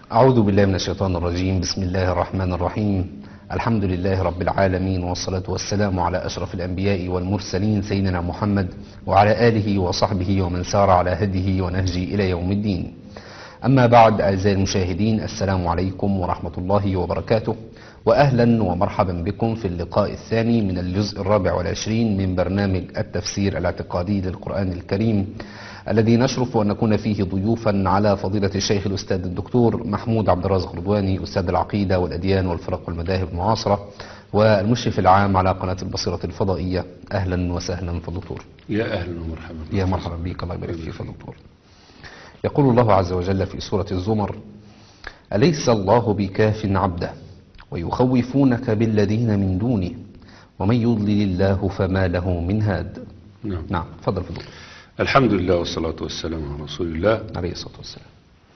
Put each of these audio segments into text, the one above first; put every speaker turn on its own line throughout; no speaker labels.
أعوذ بالله من الشيطان الرجيم بسم الله الرحمن الرحيم الحمد لله رب العالمين والصلاة والسلام على أشرف الأنبياء والمرسلين سيدنا محمد وعلى آله وصحبه ومن سار على هديه ونهجه إلى يوم الدين أما بعد أعزائي المشاهدين السلام عليكم ورحمة الله وبركاته وأهلا ومرحبا بكم في اللقاء الثاني من الجزء الرابع والعشرين من برنامج التفسير الاعتقادي للقرآن الكريم الذي نشرف أن نكون فيه ضيوفا على فضيلة الشيخ الأستاذ الدكتور محمود عبد الرازق رضواني أستاذ العقيدة والأديان والفرق والمذاهب المعاصرة والمشرف العام على قناة البصيرة الفضائية أهلا وسهلا فالدكتور
يا أهلا ومرحبا
يا مرحبا بك الله يبارك فيك فالدكتور يقول الله عز وجل في سورة الزمر أليس الله بكاف عبده ويخوفونك بالذين من دونه ومن يضلل الله فما له من هاد
نعم.
نعم تفضل في الدكتور
الحمد لله والصلاة والسلام على رسول الله
عليه الصلاة والسلام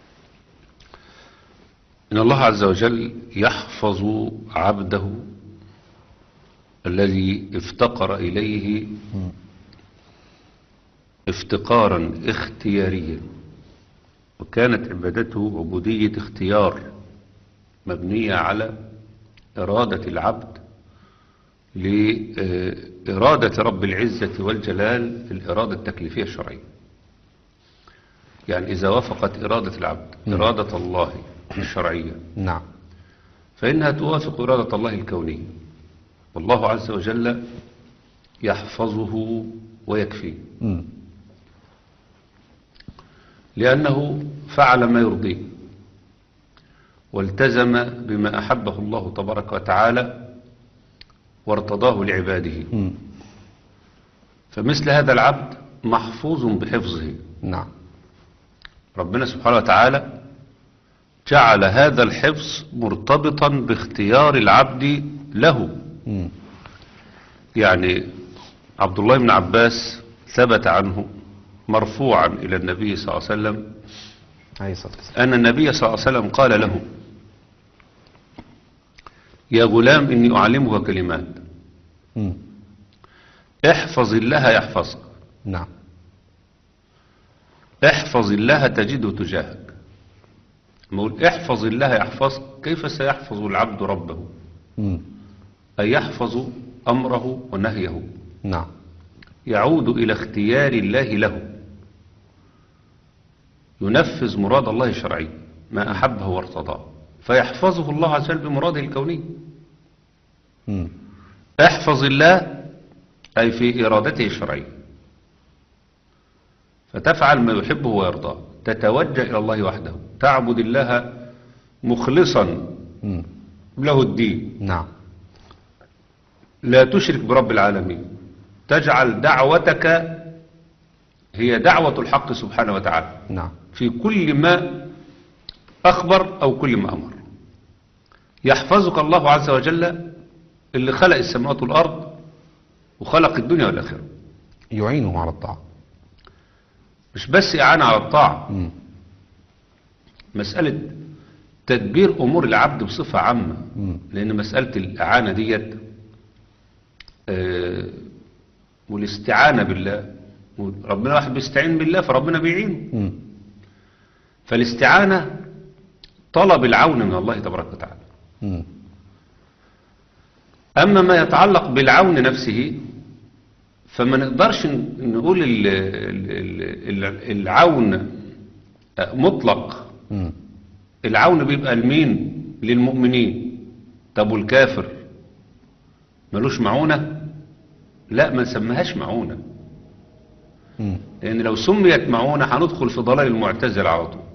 إن الله عز وجل يحفظ عبده الذي افتقر إليه افتقارا اختياريا وكانت عبادته عبودية اختيار مبنية على إرادة العبد لإرادة رب العزة والجلال الإرادة التكليفية الشرعية يعني إذا وافقت إرادة العبد إرادة الله الشرعية
نعم
فإنها توافق إرادة الله الكونية والله عز وجل يحفظه ويكفيه
مم.
لأنه فعل ما يرضيه والتزم بما أحبه الله تبارك وتعالى وارتضاه لعباده
مم.
فمثل هذا العبد محفوظ بحفظه
نعم
ربنا سبحانه وتعالى جعل هذا الحفظ مرتبطا باختيار العبد له
مم.
يعني عبد الله بن عباس ثبت عنه مرفوعا إلى النبي صلى الله عليه وسلم
عليه الصلاة والسلام
أن النبي صلى الله عليه وسلم قال له يا غلام إني أعلمك كلمات
مم.
احفظ الله يحفظك
نعم
احفظ الله تجده تجاهك لما أقول احفظ الله يحفظك كيف سيحفظ العبد ربه
مم.
أي يحفظ أمره ونهيه
نعم
يعود إلى اختيار الله له ينفذ مراد الله الشرعي ما أحبه وارتضاه فيحفظه الله عز وجل بمراده الكوني
مم.
احفظ الله أي في إرادته الشرعية فتفعل ما يحبه ويرضاه تتوجه إلى الله وحده تعبد الله مخلصا
مم.
له الدين
نعم
لا تشرك برب العالمين تجعل دعوتك هي دعوة الحق سبحانه وتعالى
نعم
في كل ما أخبر أو كل ما أمر يحفظك الله عز وجل اللي خلق السماوات والأرض وخلق الدنيا والآخرة
يعينه على الطاعة
مش بس إعانة على الطاعة
مم.
مسألة تدبير أمور العبد بصفة عامة
مم.
لأن مسألة الإعانة ديت آه، والاستعانة بالله ربنا واحد بيستعين بالله فربنا بيعينه
مم.
فالاستعانة طلب العون من الله تبارك وتعالى
مم.
أما ما يتعلق بالعون نفسه فما نقدرش ن- نقول ال- ال- ال- العون مطلق
مم.
العون بيبقى لمين للمؤمنين طب والكافر ملوش معونة لا ما نسميهاش معونة
مم.
لأن لو سميت معونة هندخل في ضلال المعتزلة على طول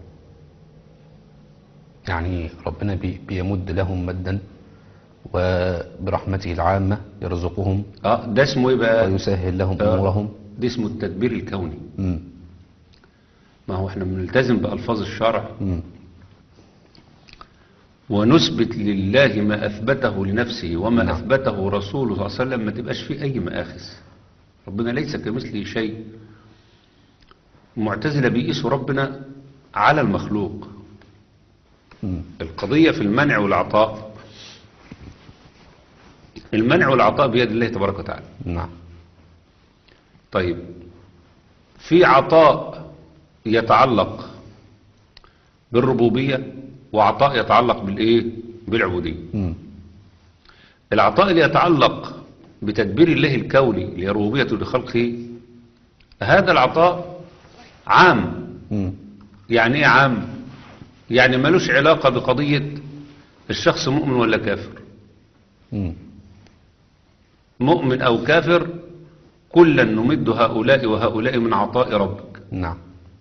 يعني ربنا بي بيمد لهم مدا وبرحمته العامة يرزقهم
اه ده اسمه ايه بقى
ويسهل لهم
آه،
أمورهم
ده اسمه التدبير الكوني
مم.
ما هو احنا بنلتزم بألفاظ الشرع
مم.
ونثبت لله ما أثبته لنفسه وما
نعم.
أثبته رسوله صلى الله عليه وسلم ما تبقاش فيه أي مآخذ ربنا ليس كمثله شيء المعتزلة بيقيسوا ربنا على المخلوق
مم.
القضية في المنع والعطاء المنع والعطاء بيد الله تبارك وتعالى
نعم
طيب في عطاء يتعلق بالربوبية وعطاء يتعلق بالايه بالعبودية
مم.
العطاء اللي يتعلق بتدبير الله الكوني اللي هي ربوبيته لخلقه هذا العطاء عام
مم.
يعني ايه عام يعني ملوش علاقة بقضية الشخص مؤمن ولا كافر
مم.
مؤمن او كافر كلا نمد هؤلاء وهؤلاء من عطاء ربك
نعم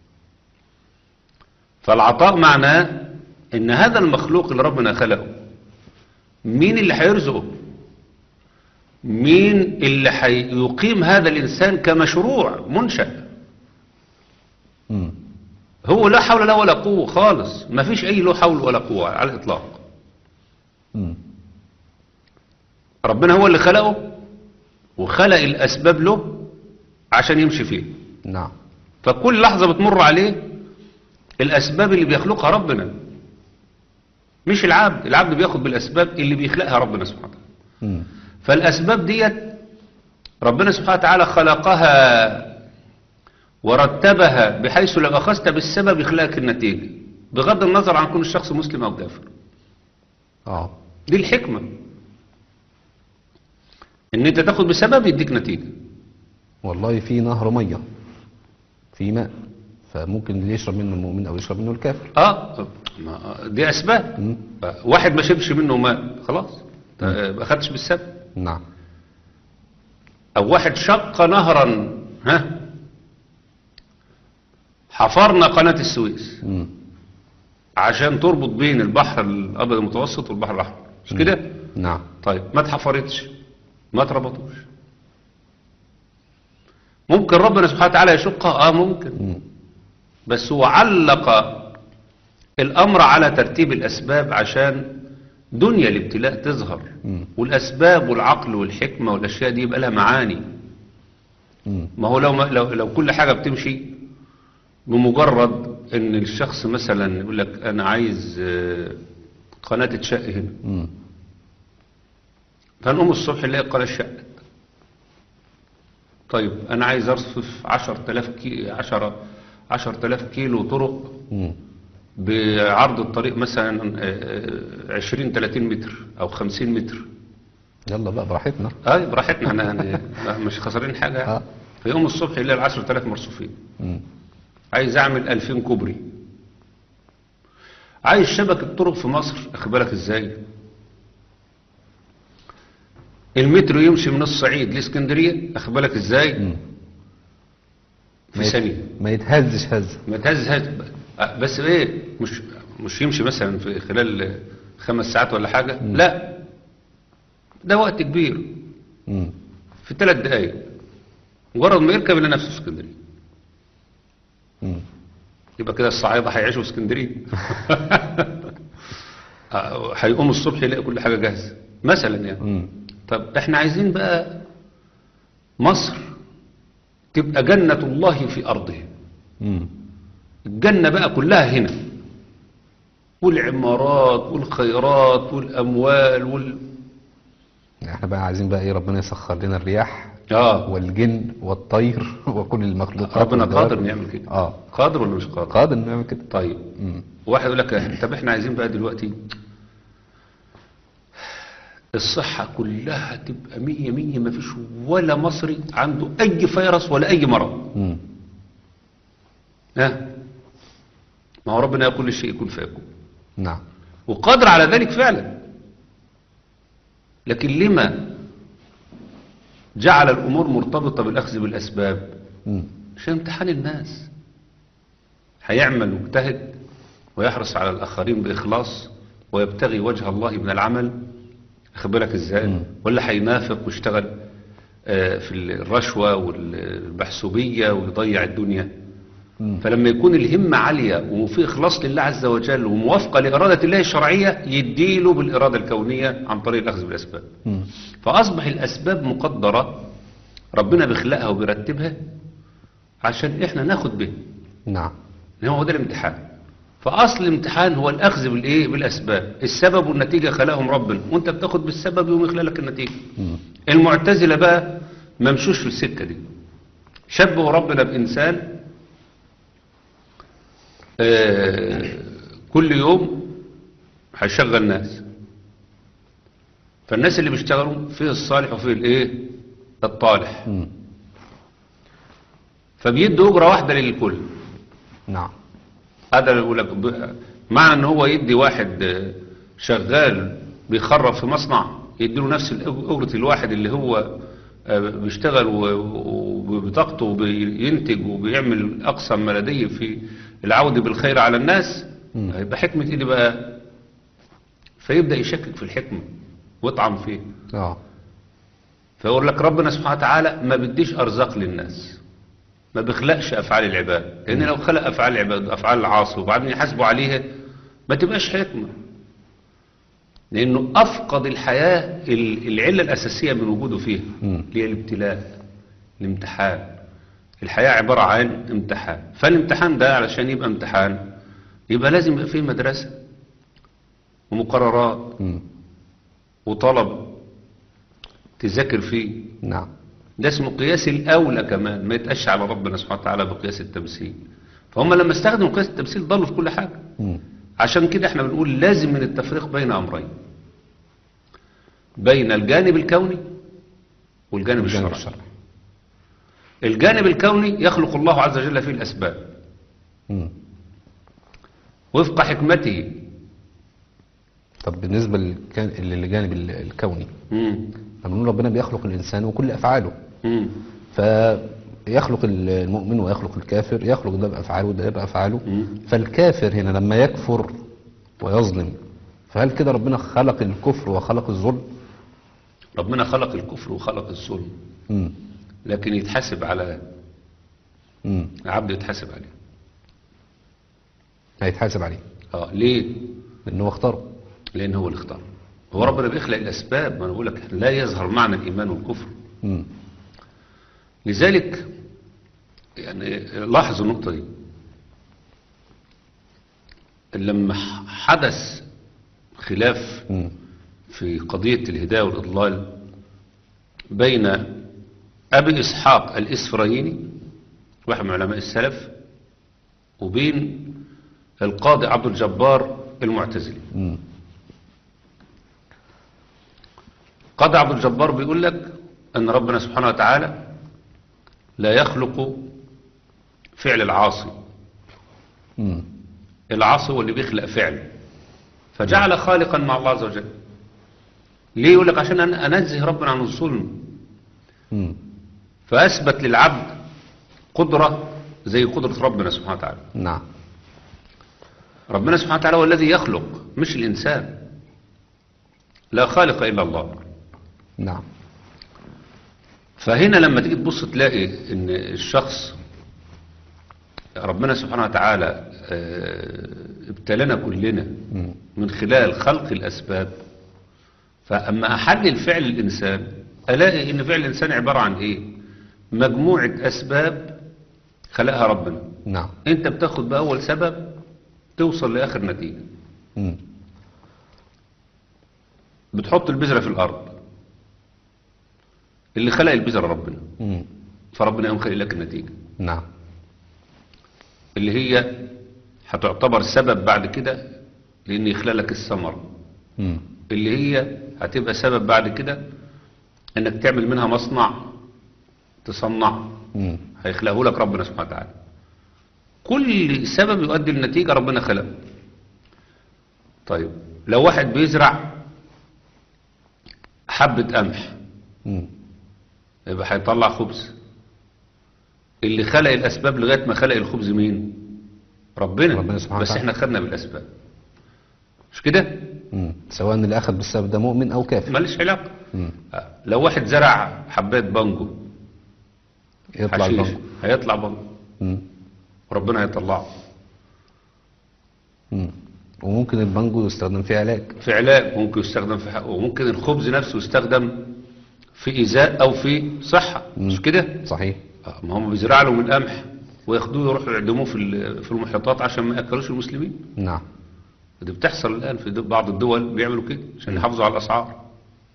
فالعطاء معناه ان هذا المخلوق اللي ربنا خلقه مين اللي هيرزقه مين اللي هيقيم هذا الانسان كمشروع منشأ
مم.
هو لا حول له ولا قوة خالص ما فيش اي له حول ولا قوة على الاطلاق
مم.
ربنا هو اللي خلقه وخلق الاسباب له عشان يمشي فيه
نعم
فكل لحظة بتمر عليه الأسباب اللي بيخلقها ربنا مش العبد العبد بياخد بالأسباب اللي بيخلقها ربنا سبحانه وتعالى
مم.
فالأسباب ديت ربنا سبحانه وتعالى خلقها ورتبها بحيث لو أخذت بالسبب يخلقك النتيجة بغض النظر عن كون الشخص مسلم أو كافر
اه
دي الحكمة ان انت تاخد بسبب يديك نتيجة
والله في نهر مية في ماء فممكن اللي يشرب منه المؤمن او يشرب منه الكافر
اه ما- دي اسباب
مم.
واحد ما شربش منه ماء خلاص ما اخدش بالسبب
نعم
او واحد شق نهرا ها حفرنا قناة السويس
مم.
عشان تربط بين البحر الابيض المتوسط والبحر الاحمر مش كده
نعم
طيب ما اتحفرتش ما اتربطوش ممكن ربنا سبحانه وتعالى يشقها اه ممكن
مم.
بس هو علق الأمر على ترتيب الأسباب عشان دنيا الابتلاء تظهر
مم.
والأسباب والعقل والحكمة والأشياء دي يبقى لها معاني
مم.
ما هو لو, ما لو, لو كل حاجة بتمشي بمجرد ان الشخص مثلا يقول لك انا عايز آه، قناة تتشق هنا
مم.
فنقوم الصبح نلاقي القناة اتشقت طيب انا عايز ارصف 10000 كي 10 10000 كيلو طرق
مم.
بعرض الطريق مثلا آه، 20 30 متر او 50 متر
يلا بقى براحتنا
اه براحتنا احنا يعني مش خسرين حاجه
آه.
فيقوم الصبح يلاقي ال 10000 مرصوفين
مم.
عايز اعمل 2000 كوبري عايز شبكه طرق في مصر اخد بالك ازاي المترو يمشي من الصعيد لاسكندريه اخد بالك ازاي
مم.
في
ما يت-
ثانيه
ما يتهزش هز
ما تهزهز آه، بس ايه مش مش يمشي مثلا في خلال خمس ساعات ولا حاجه لا ده وقت كبير
مم.
في ثلاث دقايق مجرد ما يركب يلاقي نفسه في اسكندريه
مم.
يبقى كده الصعايده هيعيشوا في اسكندريه آه، هيقوم الصبح يلاقي كل حاجه جاهزه مثلا يعني
مم.
طب احنا عايزين بقى مصر تبقى جنة الله في أرضه
مم.
الجنة بقى كلها هنا والعمارات والخيرات والأموال وال...
احنا بقى عايزين بقى ايه ربنا يسخر لنا الرياح
آه
والجن والطير وكل المخلوقات
ربنا
والدواب.
قادر إنه يعمل كده
اه
قادر ولا مش قادر
قادر انه يعمل كده
طيب
مم.
واحد يقول لك طب احنا عايزين بقى دلوقتي الصحة كلها تبقى مية مية ما فيش ولا مصري عنده أي فيروس ولا أي مرض
مم.
ها ما هو ربنا يقول الشيء يكون فيكون
نعم
وقادر على ذلك فعلا لكن لما جعل الأمور مرتبطة بالأخذ بالأسباب
مم.
عشان امتحان الناس هيعمل ويجتهد ويحرص على الآخرين بإخلاص ويبتغي وجه الله من العمل أخد بالك إزاي
مم.
ولا هينافق ويشتغل آه، في الرشوة والبحثوبية ويضيع الدنيا
مم.
فلما يكون الهمة عالية وفي إخلاص لله عز وجل وموافقة لإرادة الله الشرعية يديله بالإرادة الكونية عن طريق الأخذ بالأسباب
مم.
فأصبح الأسباب مقدرة ربنا بيخلقها وبيرتبها عشان إحنا ناخد به
نعم
هو ده الامتحان فأصل الامتحان هو الأخذ بالإيه بالأسباب السبب والنتيجة خلقهم ربنا وأنت بتاخد بالسبب يوم يخلق لك النتيجة
مم.
المعتزلة بقى ما مشوش في السكة دي شبهوا ربنا بإنسان آه، كل يوم هيشغل ناس فالناس اللي بيشتغلوا فيه الصالح وفيه الايه الطالح
مم.
فبيدوا اجره واحده للكل
نعم
هذا اللي يقول لك ب- معنى ان هو يدي واحد آه، شغال بيخرب في مصنع يديله نفس الأج- اجره الواحد اللي هو آه، بيشتغل و- و- وبطاقته وبينتج وبيعمل اقصى ما لديه في العوده بالخير على الناس
مم.
هيبقى حكمه ايه دي بقى فيبدا يشكك في الحكمه ويطعن فيه
اه
فيقول لك ربنا سبحانه وتعالى ما بديش ارزاق للناس ما بيخلقش افعال العباد لان لو خلق افعال العباد افعال العاصي وبعدين يحاسبوا عليها ما تبقاش حكمه لانه افقد الحياه ال- العله الاساسيه من وجوده فيها
مم.
اللي هي الابتلاء الامتحان الحياه عباره عن امتحان فالامتحان ده علشان يبقى امتحان يبقى لازم يبقى فيه مدرسه ومقررات
مم.
وطلب تذاكر فيه
نعم
ده اسمه قياس الأولى كمان ما يتقش على ربنا سبحانه وتعالى بقياس التمثيل فهم لما استخدموا قياس التمثيل ضلوا في كل حاجة
مم.
عشان كده احنا بنقول لازم من التفريق بين أمرين بين الجانب الكوني والجانب
الجانب
الشرعي
الشرعي
الجانب الكوني يخلق الله عز وجل فيه الأسباب
مم.
وفق حكمته
طب بالنسبة للكان- للجانب ال- الكوني
مم.
لما نقول ربنا بيخلق الإنسان وكل أفعاله
مم.
فيخلق المؤمن ويخلق الكافر يخلق ده بأفعاله وده بأفعاله
مم.
فالكافر هنا لما يكفر ويظلم فهل كده ربنا خلق الكفر وخلق الظلم
ربنا خلق الكفر وخلق الظلم
مم.
لكن يتحاسب على
مم.
عبد يتحاسب عليه
هيتحاسب عليه
اه ليه
لأن هو اختاره
لان هو اللي اختار هو ربنا بيخلق الاسباب ما انا بقول لك لا يظهر معنى الايمان والكفر
مم.
لذلك يعني لاحظوا النقطه دي لما ح- حدث خلاف
مم.
في قضيه الهدايه والاضلال بين ابي اسحاق الاسفرايني واحد من علماء السلف وبين القاضي عبد الجبار المعتزلي
مم.
قاضي عبد الجبار بيقول لك أن ربنا سبحانه وتعالى لا يخلق فعل العاصي
مم.
العاصي هو اللي بيخلق فعل فجعل خالقا مع الله عز وجل ليه يقول لك عشان أن- أنزه ربنا عن الظلم
مم.
فأثبت للعبد قدرة زي قدرة ربنا سبحانه وتعالى
نعم
ربنا سبحانه وتعالى هو الذي يخلق مش الإنسان لا خالق إلا الله
نعم
فهنا لما تيجي تبص تلاقي ان الشخص ربنا سبحانه وتعالى آه، ابتلانا كلنا
مم.
من خلال خلق الأسباب فأما أحلل فعل الإنسان ألاقي إن فعل الإنسان عبارة عن إيه مجموعة أسباب خلقها ربنا
نعم
أنت بتاخد بأول سبب توصل لآخر نتيجة
مم.
بتحط البذرة في الأرض اللي خلق البذرة ربنا
مم.
فربنا يقوم خلق لك النتيجة
نعم
اللي هي هتعتبر سبب بعد كده لأن يخلق لك الثمرة
مم.
اللي هي هتبقى سبب بعد كده انك تعمل منها مصنع تصنع
مم.
هيخلقه لك ربنا سبحانه وتعالى كل سبب يؤدي للنتيجة ربنا خلقه طيب لو واحد بيزرع حبة قمح
مم.
يبقى هيطلع خبز اللي خلق الأسباب لغاية ما خلق الخبز مين ربنا,
ربنا سبحانه
بس
وتعالى.
احنا خدنا بالأسباب مش كده
مم. سواء اللي أخذ بالسبب ده مؤمن أو كافر
ماليش علاقة
مم.
لو واحد زرع حبات بانجو
يطلع
حشيش
البنك
هيطلع بانجو
مم.
وربنا هيطلعه
مم. وممكن البانجو يستخدم فيه علاج
في علاج ممكن يستخدم في حقه وممكن الخبز نفسه يستخدم في إيذاء أو في صحة مش كده
صحيح
آه، ما هم بيزرع له من القمح وياخدوه يروحوا يعدموه في ال- في المحيطات عشان ما ياكلوش المسلمين
نعم
ودي بتحصل الآن في دو- بعض الدول بيعملوا كده عشان يحافظوا على الأسعار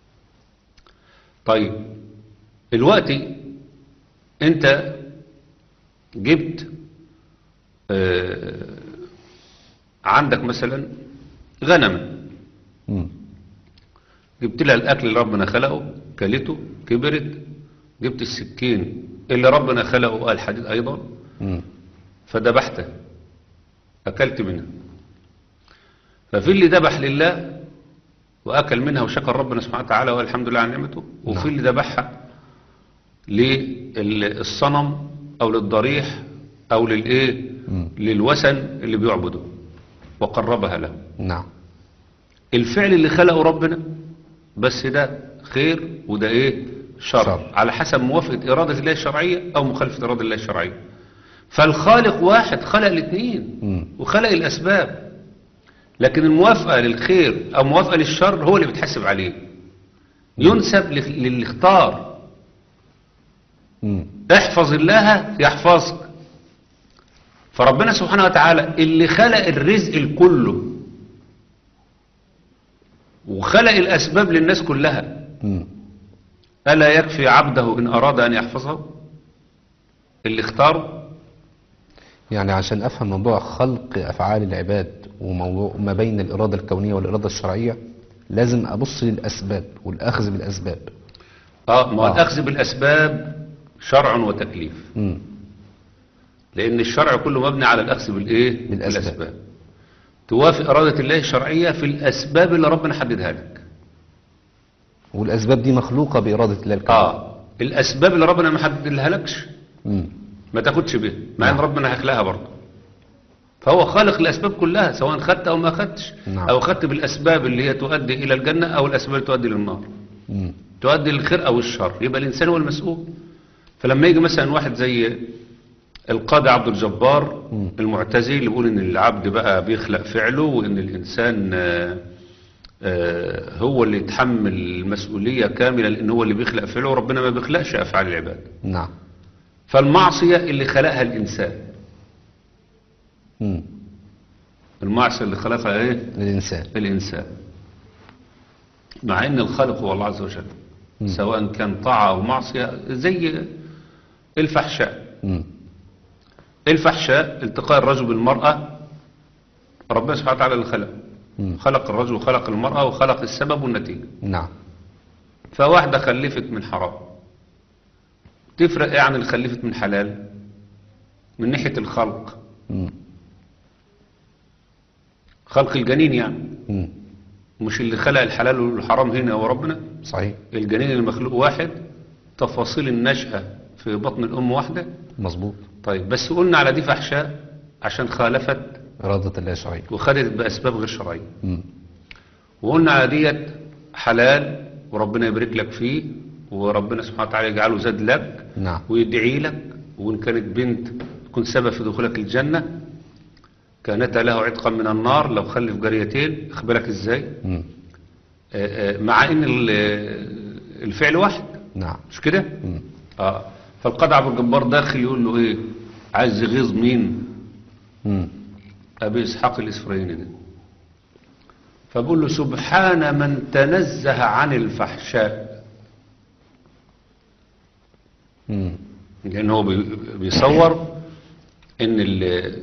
طيب دلوقتي أنت جبت آه، عندك مثلا غنم
مم.
جبت لها الاكل اللي ربنا خلقه كلته كبرت جبت السكين اللي ربنا خلقه الحديد ايضا
مم.
فذبحته اكلت منها ففي اللي ذبح لله واكل منها وشكر ربنا سبحانه وتعالى والحمد لله على نعمته وفي
نعم.
اللي ذبحها للصنم او للضريح او للايه
مم.
للوثن اللي بيعبده وقربها له
نعم
الفعل اللي خلقه ربنا بس ده خير وده ايه شر,
شر.
على حسب موافقة إرادة الله الشرعية أو مخالفة إرادة الله الشرعية فالخالق واحد خلق الاثنين
مم.
وخلق الأسباب لكن الموافقة للخير أو موافقة للشر هو اللي بيتحسب عليه ينسب لخ- للي اختار
مم.
احفظ الله يحفظك فربنا سبحانه وتعالى اللي خلق الرزق الكله وخلق الأسباب للناس كلها
مم.
ألا يكفي عبده إن أراد أن يحفظه اللي اختاره
يعني عشان أفهم موضوع خلق أفعال العباد وموضوع ما بين الإرادة الكونية والإرادة الشرعية لازم أبص للأسباب والأخذ بالأسباب
آه ما هو
آه.
الأخذ بالأسباب شرع وتكليف
مم.
لأن الشرع كله مبني على الأخذ بالإيه؟
بالأسباب.
توافق إرادة الله الشرعية في الأسباب اللي ربنا حددها لك
والأسباب دي مخلوقة بإرادة الله الكونية
آه الأسباب اللي ربنا ما حددها لكش
مم.
ما تاخدش بها مع ان
نعم.
ربنا هيخلقها برضه فهو خالق الاسباب كلها سواء خدت او ما خدتش
نعم.
او خدت بالاسباب اللي هي تؤدي الى الجنه او الاسباب اللي تؤدي للنار
مم.
تؤدي للخير او الشر يبقى الانسان هو المسؤول فلما يجي مثلا واحد زي القاضي عبد الجبار
مم.
المعتزلي اللي بيقول ان العبد بقى بيخلق فعله وان الانسان آه، آه، هو اللي يتحمل المسؤوليه كامله لان هو اللي بيخلق فعله وربنا ما بيخلقش افعال العباد
نعم
فالمعصيه اللي خلقها الانسان
مم.
المعصية اللي خلقها ايه
للإنسان
الانسان مع ان الخالق هو الله عز وجل
مم.
سواء كان طاعة او معصية زي الفحشاء
مم.
الفحشاء التقاء الرجل بالمرأة ربنا سبحانه وتعالى اللي خلق
مم.
خلق الرجل وخلق المرأة وخلق السبب والنتيجة
نعم
فواحدة خلفت من حرام تفرق ايه عن اللي خلفت من حلال من ناحية الخلق
مم.
خلق الجنين يعني
مم.
مش اللي خلق الحلال والحرام هنا هو ربنا
صحيح
الجنين المخلوق واحد تفاصيل النشأة في بطن الأم واحدة
مظبوط
طيب بس قلنا على دي فحشاء عشان خالفت
إرادة الله الشرعية
وخدت بأسباب غير شرعية
مم.
وقلنا على ديت حلال وربنا يبارك لك فيه وربنا سبحانه وتعالى يجعله زاد لك
نعم
ويدعي لك وإن كانت بنت تكون سبب في دخولك الجنة كانت له عتقا من النار لو خلف جاريتين اخبرك ازاي
مم.
آه، آه، مع ان ال- الفعل واحد
نعم
مش كده
مم.
اه فالقاضي عبد الجبار داخل يقول له ايه عايز يغيظ مين
مم.
ابي اسحاق الاسفرايني ده فبقول له سبحان من تنزه عن الفحشاء
مم.
لان هو بي- بيصور ان ال-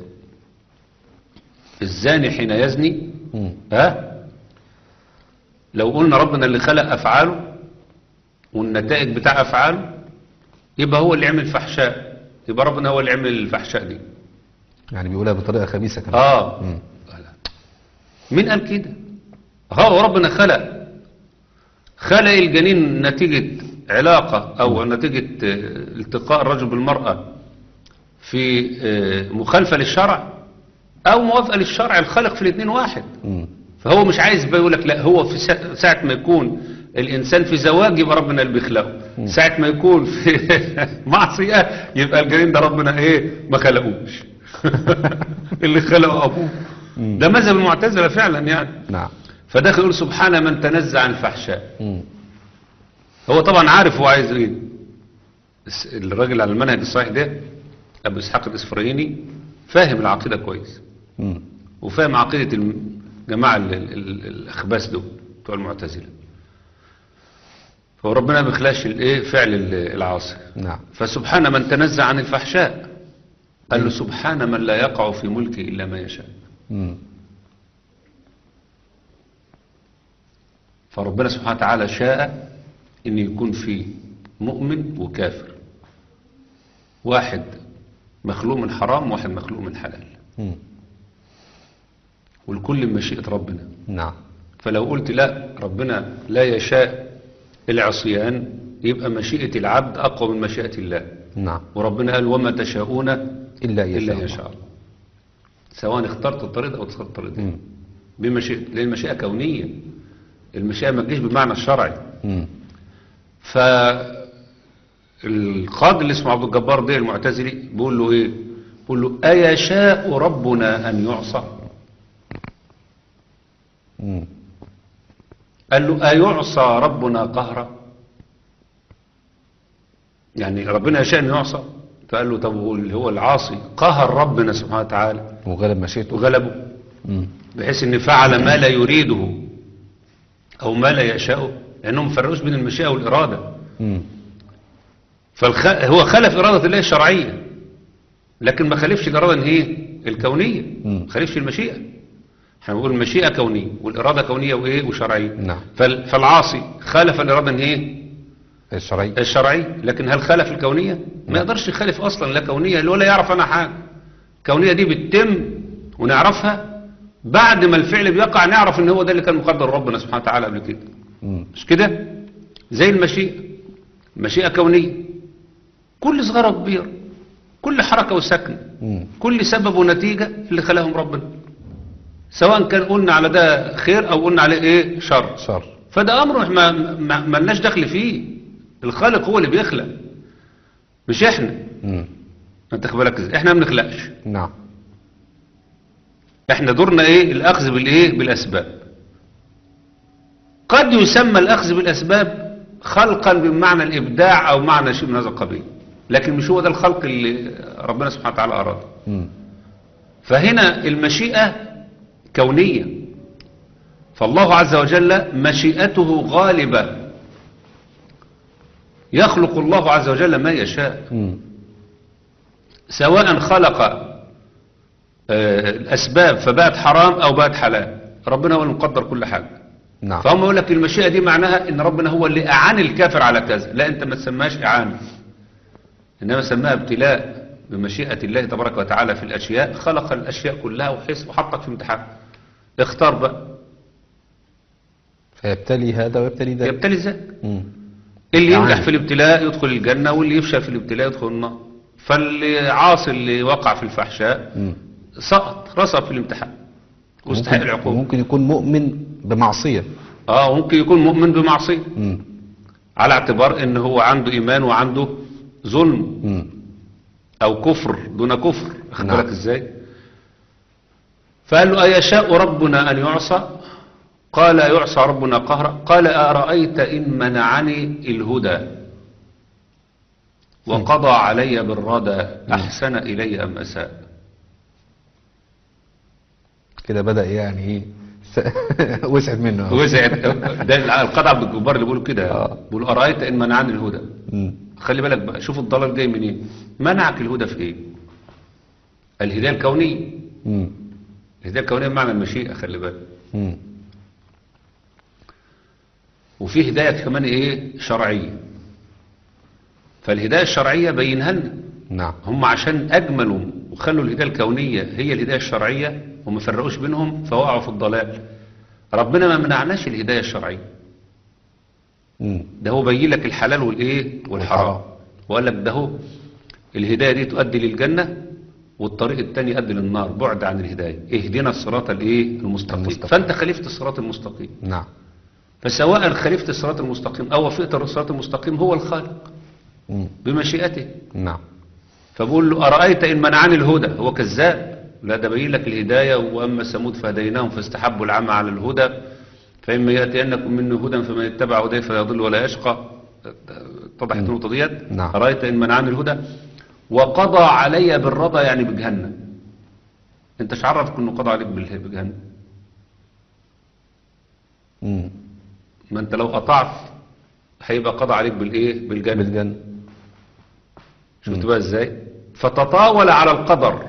الزاني حين يزني
مم.
ها لو قلنا ربنا اللي خلق افعاله والنتائج بتاع افعاله يبقى هو اللي عمل فحشاء يبقى ربنا هو اللي عمل الفحشاء دي
يعني بيقولها بطريقة خبيثة كمان
اه
مم.
مين قال كده هو ربنا خلق خلق الجنين نتيجة علاقة او نتيجة آه، التقاء الرجل بالمرأة في آه، مخالفة للشرع او موافقة للشرع الخلق في الاثنين واحد
مم.
فهو مش عايز بقى يقول لك لا هو في سا- ساعة ما يكون الإنسان في زواج يبقى ربنا اللي بيخلقه ساعة ما يكون في معصية يبقى الجنين ده ربنا إيه ما خلقوش اللي خلقه أبوه ده مذهب المعتزلة فعلا يعني
نعم
فداخل يقول سبحان من تنزع عن الفحشاء
مم.
هو طبعا عارف هو عايز ايه الس- الراجل على المنهج الصحيح ده ابو اسحاق الاسفرايني فاهم العقيده كويس
مم.
وفاهم عقيدة الجماعة ال- ال- ال- الأخباس دول بتوع المعتزلة فربنا ما بيخلاش الايه فعل ال- العاصي
نعم
فسبحان من تنزع عن الفحشاء قال له سبحان من لا يقع في ملكه إلا ما يشاء
مم.
فربنا سبحانه وتعالى شاء ان يكون في مؤمن وكافر واحد مخلوق من حرام واحد مخلوق من حلال
مم.
والكل مشيئة ربنا
نعم
فلو قلت لا ربنا لا يشاء العصيان يبقى مشيئة العبد أقوى من مشيئة الله
نعم
وربنا قال وما تشاءون
إلا يشاء
إلا
الله.
يشاء الله سواء اخترت الطريق أو اخترت الطريق ده.
مم.
بمشيئة لأن المشيئة كونية المشيئة ما تجيش بالمعنى الشرعي
مم.
فالقاضي اللي اسمه عبد الجبار ده المعتزلي بيقول له ايه بيقول له أيشاء ربنا أن يعصى
مم.
قال له أيعصى ربنا قهرا يعني ربنا يشاء أن يعصى فقال له طب هو اللي هو العاصي قهر ربنا سبحانه وتعالى
وغلب مشيئته
وغلبه
مم.
بحيث ان فعل ما لا يريده او ما لا يشاءه لانهم ما فرقوش بين المشيئه والاراده
مم.
فالخ... هو خلف اراده الله الشرعيه لكن ما خالفش الاراده إن هي الكونيه
مم.
ما خالفش المشيئه احنا بنقول المشيئه كونيه والاراده كونيه وايه وشرعيه
نعم.
فال... فالعاصي خالف الاراده ان هي
الشرعي
الشرعيه لكن هل خالف الكونيه ما يقدرش يخالف اصلا لا كونيه ولا يعرف عنها حاجه الكونيه دي بتتم ونعرفها بعد ما الفعل بيقع نعرف ان هو ده اللي كان مقدر ربنا سبحانه وتعالى قبل كده
مم.
مش كده زي المشيئة مشيئة كونية كل صغيرة وكبيرة كل حركة وسكن
مم.
كل سبب ونتيجة اللي خلاهم ربنا سواء كان قلنا على ده خير او قلنا عليه ايه شر
شر
فده امر ما ما ما لناش دخل فيه الخالق هو اللي بيخلق مش احنا
مم.
انت خد بالك إزاي؟ احنا ما بنخلقش
نعم
احنا دورنا ايه الاخذ بالايه بالاسباب قد يسمى الاخذ بالاسباب خلقا بمعنى الابداع او معنى شيء من هذا القبيل لكن مش هو ده الخلق اللي ربنا سبحانه وتعالى اراده
مم.
فهنا المشيئة كونية فالله عز وجل مشيئته غالبة يخلق الله عز وجل ما يشاء
مم.
سواء خلق آه، الأسباب فبقت حرام أو بقت حلال ربنا هو المقدر كل حاجة
نعم
فهم يقول لك المشيئة دي معناها ان ربنا هو اللي اعان الكافر على كذا لا انت ما تسماش اعانة انما سماها ابتلاء بمشيئة الله تبارك وتعالى في الاشياء خلق الاشياء كلها وحس وحطك في امتحان اختار بقى
فيبتلي هذا ويبتلي ذاك
يبتلي ازاي
مم.
اللي
يعني.
ينجح في الابتلاء يدخل الجنة واللي يفشل في الابتلاء يدخل النار فاللي عاصي اللي وقع في الفحشاء
مم.
سقط رسب في الامتحان واستحق
ممكن,
العقوبة
ممكن يكون مؤمن بمعصية
اه ممكن يكون مؤمن بمعصية
مم.
على اعتبار ان هو عنده ايمان وعنده ظلم
مم.
او كفر دون كفر واخد
نعم.
بالك ازاي فقال له ايشاء ربنا ان يعصى قال يعصى ربنا قهرا قال ارايت ان منعني الهدى وقضى علي بالردى احسن الي ام اساء
كده بدأ يعني ايه س- وسعت منه
وسعت ده القضاء عبد الجبار اللي بيقولوا كده
آه.
بيقول ارايت ان منعني الهدى
مم.
خلي بالك بقى شوف الضلال جاي منين منعك الهدى في ايه الهدايه الكونيه
مم.
الهدايه الكونيه بمعنى المشيئه خلي بالك
مم.
وفي هدايه كمان ايه شرعيه فالهدايه الشرعيه بينها لنا
نعم
هم عشان اجملوا وخلوا الهدايه الكونيه هي الهدايه الشرعيه وما فرقوش بينهم فوقعوا في الضلال ربنا ما منعناش الهدايه الشرعيه
مم.
ده هو بين لك الحلال والايه والحرام
والحرام.
وقال لك ده هو الهدايه دي تؤدي للجنه والطريق الثاني يؤدي للنار بعد عن الهدايه اهدنا الصراط الايه المستقيم.
المستقيم.
فانت خالفت الصراط المستقيم
نعم
فسواء خالفت الصراط المستقيم او وفقت الصراط المستقيم هو الخالق
مم.
بمشيئته
نعم
فبقول له ارايت ان منعني الهدى هو كذاب لا ده بين لك الهدايه واما ثمود فهديناهم فاستحبوا العمى على الهدى فاما ياتينكم مني هدى فمن اتبع هداي فلا يضل ولا يشقى اتضحت النقطه ديت
نعم.
ارايت ان منعني الهدى وقضى علي بالرضا يعني بجهنم انت مش عرفك انه قضى عليك بال- بجهنم
مم.
ما انت لو قطعت هيبقى قضى عليك بالايه بالجنه
بالجنة
شفت بقى ازاي فتطاول على القدر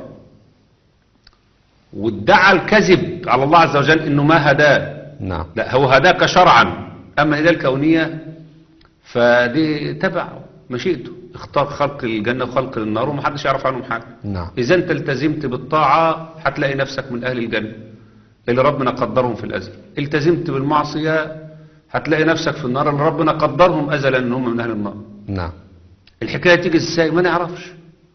وادعى الكذب على الله عز وجل انه ما هداه
نعم
لا هو هداك شرعا أما الهداية الكونية فدي تبع مشيئته اختار خلق الجنة وخلق النار ومحدش يعرف عنهم حاجة
نعم
إذا أنت التزمت بالطاعة هتلاقي نفسك من أهل الجنة اللي ربنا قدرهم في الأزل التزمت بالمعصية هتلاقي نفسك في النار اللي ربنا قدرهم أزلا أن هم من أهل النار
نعم
الحكاية تيجي ازاي ما نعرفش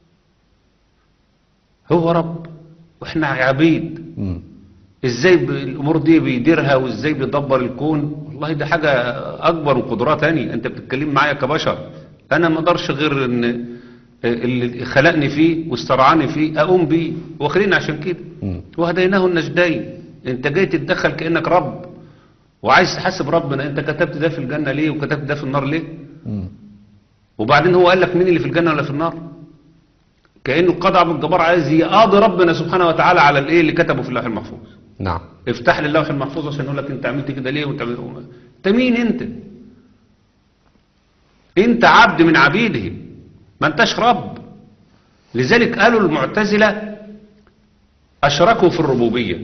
هو رب واحنا عبيد
مم.
ازاي ب- الامور دي بيديرها وازاي بيدبر الكون والله ده حاجة اكبر وقدرات تانية انت بتتكلم معايا كبشر انا ما اقدرش غير ان اللي خلقني فيه واسترعاني فيه اقوم بيه واخرين عشان كده
مم.
وهديناه النجدين انت جاي تتدخل كأنك رب وعايز تحاسب ربنا انت كتبت ده في الجنة ليه وكتبت ده في النار ليه
مم.
وبعدين هو قال لك مين اللي في الجنة ولا في النار كأنه القضاء عبد الجبار عايز يقاضي ربنا سبحانه وتعالى على الايه اللي كتبه في اللوح المحفوظ
نعم
افتح لي اللوح المحفوظ عشان يقول لك انت عملت كده ليه وانت عملت انت مين انت انت عبد من عبيده ما انتش رب لذلك قالوا المعتزلة اشركوا في الربوبية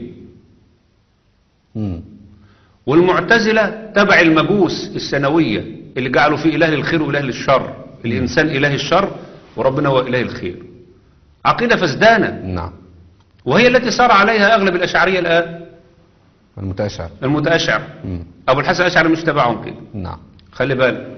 مم.
والمعتزلة تبع المجوس السنوية اللي جعلوا فيه إله للخير وإله للشر الإنسان إله الشر وربنا هو إله الخير عقيدة فسدانة
نعم
وهي التي صار عليها أغلب الأشعرية الآن
المتأشعر
المتأشعر
مم.
أبو الحسن الأشعري مش تبعهم كده
نعم
خلي بالك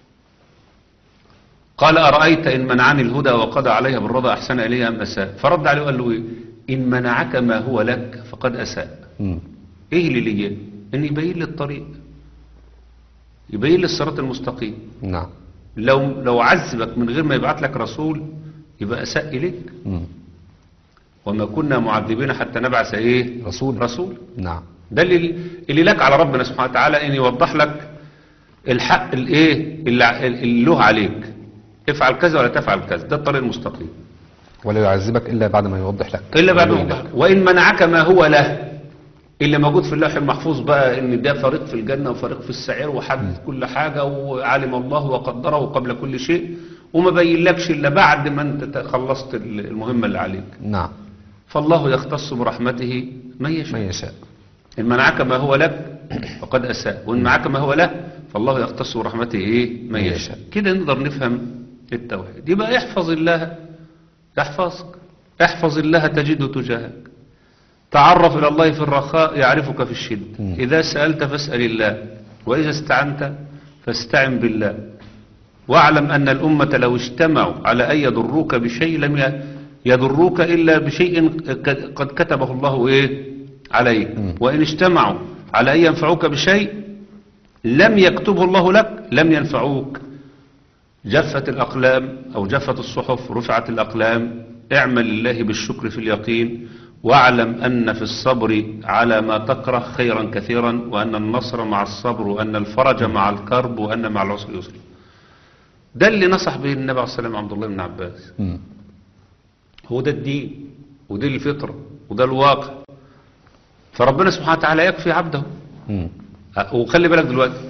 قال أرأيت إن منعني الهدى وقضى عليها بالرضا أحسن إليها أم أساء فرد عليه وقال له إيه إن منعك ما هو لك فقد أساء
مم.
إيه اللي ليه إن يبين لي الطريق يبين لي الصراط المستقيم
نعم
لو لو عذبك من غير ما يبعت لك رسول يبقى أساء إليك
مم.
وما كنا معذبين حتى نبعث إيه
رسول
رسول
نعم
ده اللي اللي لك على ربنا سبحانه وتعالى ان يوضح لك الحق الايه اللي اللي له عليك افعل كذا ولا تفعل كذا ده الطريق المستقيم
ولا يعذبك إلا بعد ما يوضح لك
الا بعد ما
ويبين
يوضح
لك.
لك. وان منعك ما هو له اللي موجود في اللوح المحفوظ بقى ان ده فريق في الجنه وفريق في السعير وحدد كل حاجه وعلم الله وقدره قبل كل شيء وما بينلكش الا بعد ما انت خلصت المهمه اللي عليك
نعم
فالله يختص برحمته من
من
يشاء
يشاء
إن منعك ما هو لك فقد أساء وإن معك ما هو له فالله يختص برحمته إيه ما يشاء كده نقدر نفهم التوحيد يبقى احفظ الله يحفظك احفظ الله تجده تجاهك تعرف إلى الله في الرخاء يعرفك في الشدة
مم.
إذا سألت فاسأل الله وإذا استعنت فاستعن بالله واعلم أن الأمة لو اجتمعوا على أن يضروك بشيء لم ي- يضروك إلا بشيء ك- قد كتبه الله إيه عليك
مم.
وإن اجتمعوا على أن ينفعوك بشيء لم يكتبه الله لك لم ينفعوك جفت الأقلام أو جفت الصحف رفعت الأقلام اعمل لله بالشكر في اليقين واعلم أن في الصبر على ما تكره خيرا كثيرا وأن النصر مع الصبر وأن الفرج مع الكرب وأن مع العسر يسر ده اللي نصح به النبي عليه الصلاة والسلام عبد الله بن عباس
مم.
هو ده الدين وده الفطرة وده الواقع فربنا سبحانه وتعالى يكفي عبده
مم.
أه، وخلي بالك دلوقتي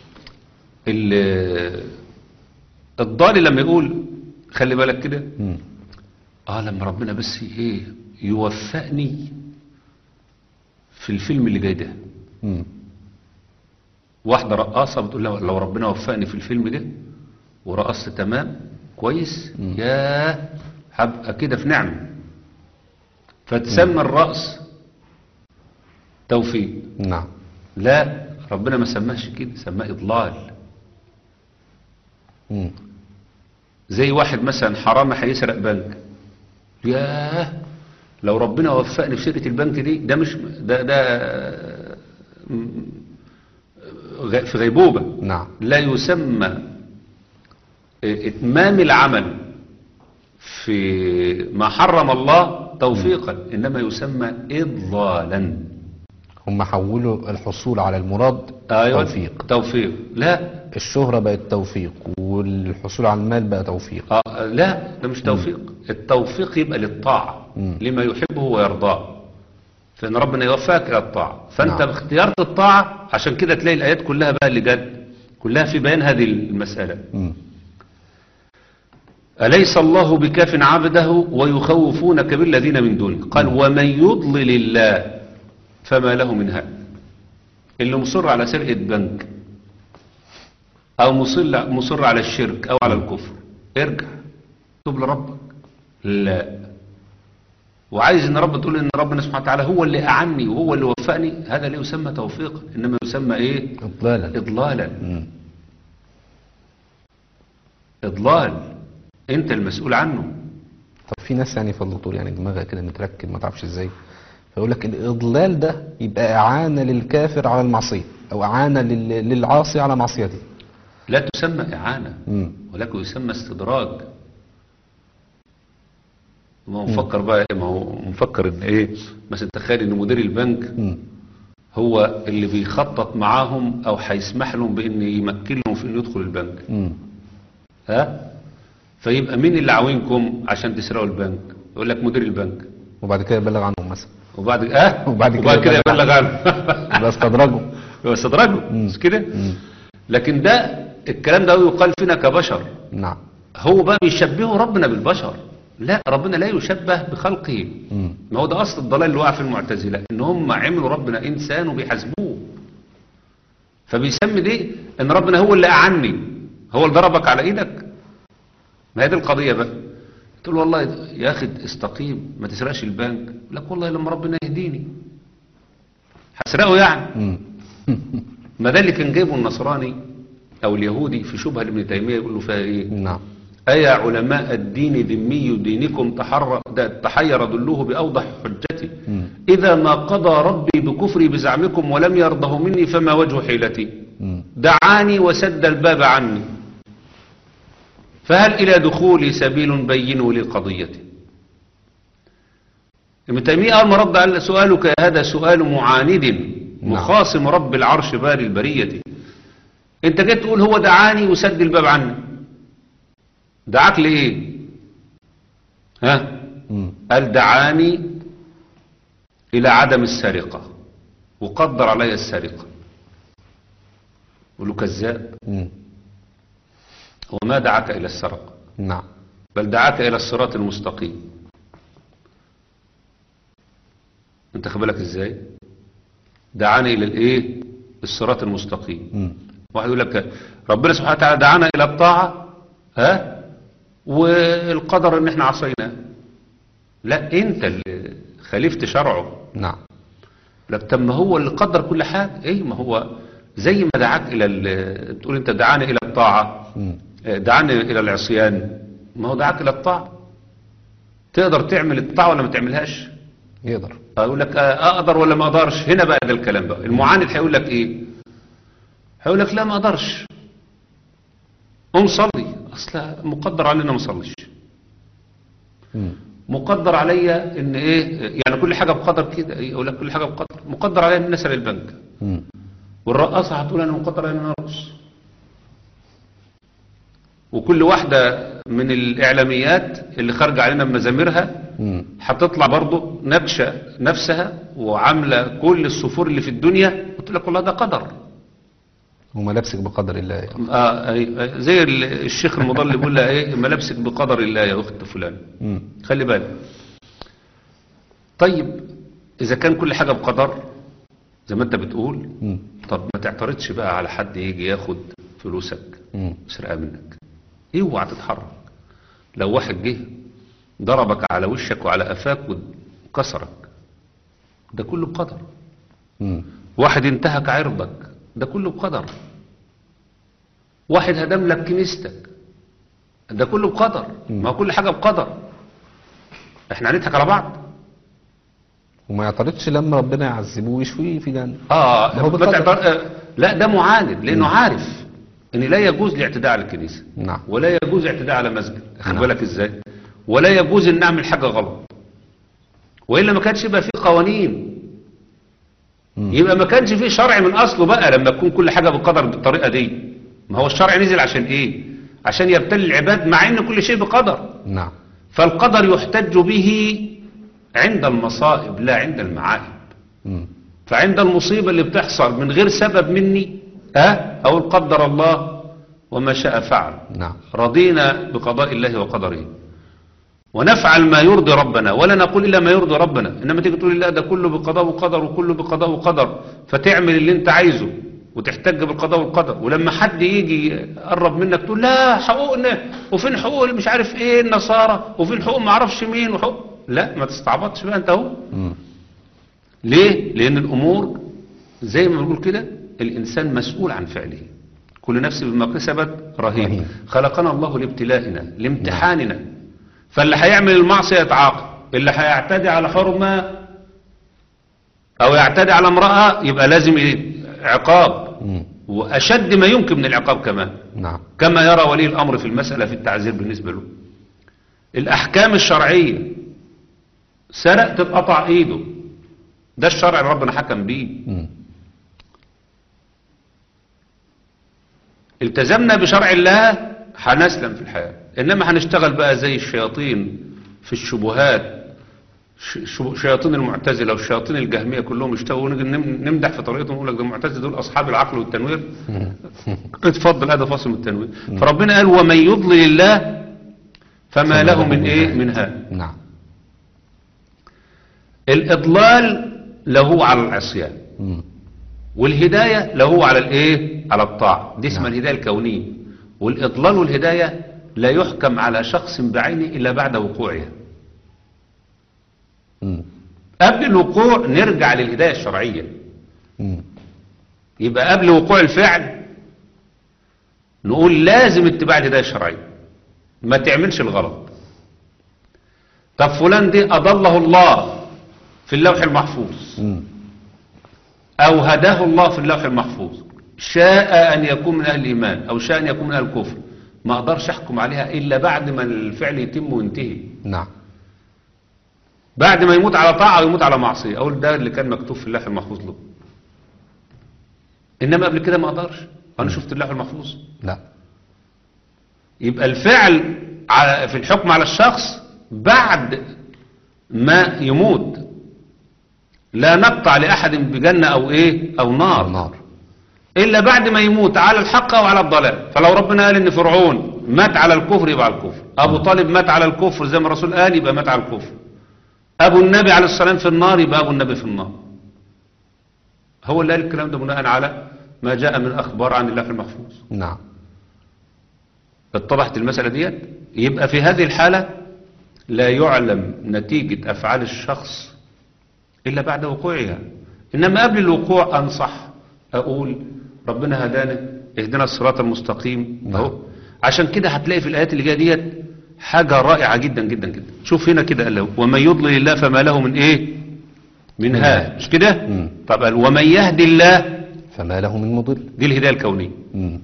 ال- الضال لما يقول خلي بالك كده
مم.
اه لما ربنا بس ايه يوفقني في الفيلم اللي جاي ده
مم.
واحدة رقاصة بتقول لها لو ربنا وفقني في الفيلم ده ورقصت تمام كويس
مم.
يا هبقى كده في نعمة فتسمى الرقص توفيق
نعم
لا ربنا ما سماهش كده سماه إضلال
مم.
زي واحد مثلا حرامي هيسرق بنك ياه لو ربنا وفقني في سرقة البنك دي ده مش ده ده م- غ- في غيبوبة
نعم
لا يسمى اتمام العمل في ما حرم الله توفيقا انما يسمى اضلالا
هم حولوا الحصول على المراد
ايوه
توفيق
توفيق لا
الشهرة بقت توفيق والحصول على المال بقى توفيق
آه لا ده مش توفيق التوفيق يبقى للطاعة
مم.
لما يحبه ويرضاه فإن ربنا يوفقك إلى الطاعة فأنت
نعم.
اختيارت الطاعة عشان كده تلاقي الآيات كلها بقى اللي جد كلها في بيان هذه المسألة
مم.
أليس الله بكاف عبده ويخوفونك بالذين من دونه قال ومن يضلل الله فما له من هاد اللي مصر على سرقة بنك او مصر مصر على الشرك او على الكفر ارجع توب لربك لا وعايز ان رب تقول ان ربنا سبحانه وتعالى هو اللي اعني وهو اللي وفقني هذا لا يسمى توفيقا انما يسمى ايه
اضلالا
اضلالا
مم.
اضلال انت المسؤول عنه
طب في ناس يعني فضل يعني دماغها كده متركب ما تعرفش ازاي فيقول لك الاضلال ده يبقى اعانه للكافر على المعصيه او اعانه لل- للعاصي على معصيته
لا تسمى اعانه
مم.
ولكن يسمى استدراج ما هو مفكر بقى ايه ما هو مفكر ان ايه مثلا تخيل ان مدير البنك
مم.
هو اللي بيخطط معاهم او هيسمح لهم بان يمكن لهم في انه يدخل البنك
مم.
ها فيبقى مين اللي عاوينكم عشان تسرقوا البنك يقول لك مدير البنك
وبعد كده يبلغ عنهم مثلا
وبعد اه
وبعد كده
وبعد كده
يبلغ
يبلغ عنه
يبقى استدرجوا
هو استدراجه مش كده لكن ده الكلام ده يقال فينا كبشر
نعم
هو بقى بيشبهه ربنا بالبشر لا ربنا لا يشبه بخلقه
مم.
ما هو ده اصل الضلال اللي وقع في المعتزله ان هم عملوا ربنا انسان وبيحاسبوه فبيسمي دي ان ربنا هو اللي اعني هو اللي ضربك على ايدك ما هي دي القضيه بقى تقول له والله يا اخي استقيم ما تسرقش البنك يقول لك والله لما ربنا يهديني هسرقه يعني
مم.
ما ده اللي كان جايبه النصراني او اليهودي في شبهه لابن تيميه يقول له فيها ايه
نعم
أيا علماء الدين ذمي دينكم تحر ده تحير دلوه بأوضح حجتي
مم.
إذا ما قضى ربي بكفري بزعمكم ولم يرضه مني فما وجه حيلتي
مم.
دعاني وسد الباب عني فهل إلى دخولي سبيل بينوا لي قضيتي ابن تيمية أول ما رد قال سؤالك هذا سؤال معاند مخاصم رب العرش باري البرية انت جيت تقول هو دعاني وسد الباب عني دعاك لإيه ها
مم.
قال دعاني إلى عدم السرقة وقدر علي السرقة يقول له كذاب
مم.
وما دعاك إلى السرقة
نعم
بل دعاك إلى الصراط المستقيم انت خبالك ازاي دعاني إلى الايه الصراط المستقيم
مم.
واحد يقول لك ربنا سبحانه وتعالى دعانا إلى الطاعة ها والقدر ان احنا عصيناه لا انت اللي خالفت شرعه
نعم
لك طب ما هو اللي قدر كل حاجة ايه ما هو زي ما دعاك الى ال- تقول انت دعاني الى الطاعة
مم.
دعاني الى العصيان ما هو دعاك الى الطاعة تقدر تعمل الطاعة ولا ما تعملهاش
يقدر
اقول لك آه، اقدر ولا ما اقدرش هنا بقى ده الكلام بقى المعاند هيقول لك ايه هيقول لك لا ما اقدرش قوم صلي اصل مقدر علينا ما اصليش
مم.
مقدر عليا ان ايه يعني كل حاجه بقدر كده إيه، يقول لك كل حاجه بقدر مقدر عليا ان أنا اسرق البنك
مم.
والرقاصه هتقول انا مقدر عليا ان أنا ارقص وكل واحده من الاعلاميات اللي خارجه علينا بمزاميرها
مم.
هتطلع برضه نكشه نفسها وعامله كل الصفور اللي في الدنيا قلت لك والله ده قدر
وملابسك بقدر الله يا أخي.
آه أي- أي- زي ال- الشيخ المضل بيقول لها ايه ملابسك بقدر الله يا اخت فلان
مم.
خلي بالك طيب اذا كان كل حاجه بقدر زي ما انت بتقول
مم.
طب ما تعترضش بقى على حد يجي ياخد فلوسك
مم.
يسرقها منك اوعى تتحرك لو واحد جه ضربك على وشك وعلى قفاك وكسرك ده كله بقدر
مم.
واحد انتهك عرضك ده كله بقدر واحد هدم لك كنيستك ده كله بقدر ما كل حاجة بقدر احنا هنضحك على بعض
وما يعترضش لما ربنا يعذبه ويشويه في جهنم
اه
ما هو
ما
بقدر.
تعتبر- آه، لا ده معاند لانه عارف ان لا يجوز الاعتداء على الكنيسة
نعم
ولا يجوز اعتداء على مسجد خد
نعم.
بالك ازاي ولا يجوز ان نعمل حاجة غلط والا ما كانش يبقى في قوانين
مم.
يبقى ما كانش فيه شرع من اصله بقى لما تكون كل حاجة بقدر بالطريقة دي ما هو الشرع نزل عشان ايه عشان يبتلي العباد مع ان كل شيء بقدر
نعم
فالقدر يحتج به عند المصائب لا عند المعائب
مم.
فعند المصيبة اللي بتحصل من غير سبب مني ها أو قدر الله وما شاء فعل
نعم
رضينا بقضاء الله وقدره ونفعل ما يرضي ربنا ولا نقول إلا ما يرضي ربنا إنما تيجي تقول لا ده كله بقضاء وقدر وكله بقضاء وقدر فتعمل اللي انت عايزه وتحتج بالقضاء والقدر ولما حد يجي يقرب منك تقول لا حقوقنا وفين حقوق اللي مش عارف ايه النصارى وفين حقوق ما اعرفش مين وحقوق لا ما تستعبطش بقى انت اهو
مم.
ليه لان الامور زي ما بنقول كده الانسان مسؤول عن فعله كل نفس بما كسبت رهين
رهين.
خلقنا الله لابتلائنا لامتحاننا فاللي هيعمل المعصيه يتعاقب اللي هيعتدي على حرمه او يعتدي على امراه يبقى لازم ي- عقاب
مم.
واشد ما يمكن من العقاب كمان
نعم
كما يرى ولي الامر في المساله في التعزير بالنسبه له الاحكام الشرعيه سرق تتقطع ايده ده الشرع اللي ربنا حكم بيه
مم.
التزمنا بشرع الله هنسلم في الحياة إنما هنشتغل بقى زي الشياطين في الشبهات ش- ش- شياطين المعتزلة والشياطين الجهمية كلهم يشتغلوا ونيجي نم- نمدح في طريقتهم ونقول لك ده المعتزلة دول أصحاب العقل والتنوير اتفضل هذا فاصل من التنوير فربنا قال ومن يضلل الله فما له من إيه من هاد
نعم
الإضلال له على العصيان
مم.
والهداية له على الايه على الطاعة دي اسمها
نعم.
الهداية الكونية والإضلال والهداية لا يحكم على شخص بعينه إلا بعد وقوعها
مم.
قبل الوقوع نرجع للهداية الشرعية
مم.
يبقى قبل وقوع الفعل نقول لازم اتباع الهداية الشرعية ما تعملش الغلط طب فلان دي أضله الله في اللوح المحفوظ
مم.
أو هداه الله في اللوح المحفوظ شاء أن يكون من أهل الإيمان أو شاء أن يكون من أهل الكفر ما أقدرش أحكم عليها إلا بعد ما الفعل يتم وينتهي
نعم
بعد ما يموت على طاعة أو يموت على معصية أقول ده اللي كان مكتوب في اللوح المحفوظ له إنما قبل كده ما أقدرش أنا شفت اللوح المحفوظ
لا
يبقى الفعل على في الحكم على الشخص بعد ما يموت لا نقطع لأحد بجنة أو إيه أو نار
النار
إلا بعد ما يموت على الحق أو على الضلال فلو ربنا قال إن فرعون مات على الكفر يبقى على الكفر أبو طالب مات على الكفر زي ما الرسول قال يبقى مات على الكفر أبو النبي عليه السلام في النار يبقى أبو النبي في النار هو اللي قال الكلام ده بناء على ما جاء من أخبار عن الله في المحفوظ
نعم
اتضحت المسألة ديت يبقى في هذه الحالة لا يعلم نتيجة أفعال الشخص إلا بعد وقوعها إنما قبل الوقوع أنصح أقول ربنا هدانا اهدنا الصراط المستقيم
نعم.
أهو عشان كده هتلاقي في الآيات اللي جاية ديت حاجة رائعة جدا جدا جدا شوف هنا كده قال له ومن يضلل الله فما له من إيه من
من
هاد
هاد.
مش كده
مم.
طب قال ومن يهدي الله
فما له من مضل
دي الهداية الكونية
مم.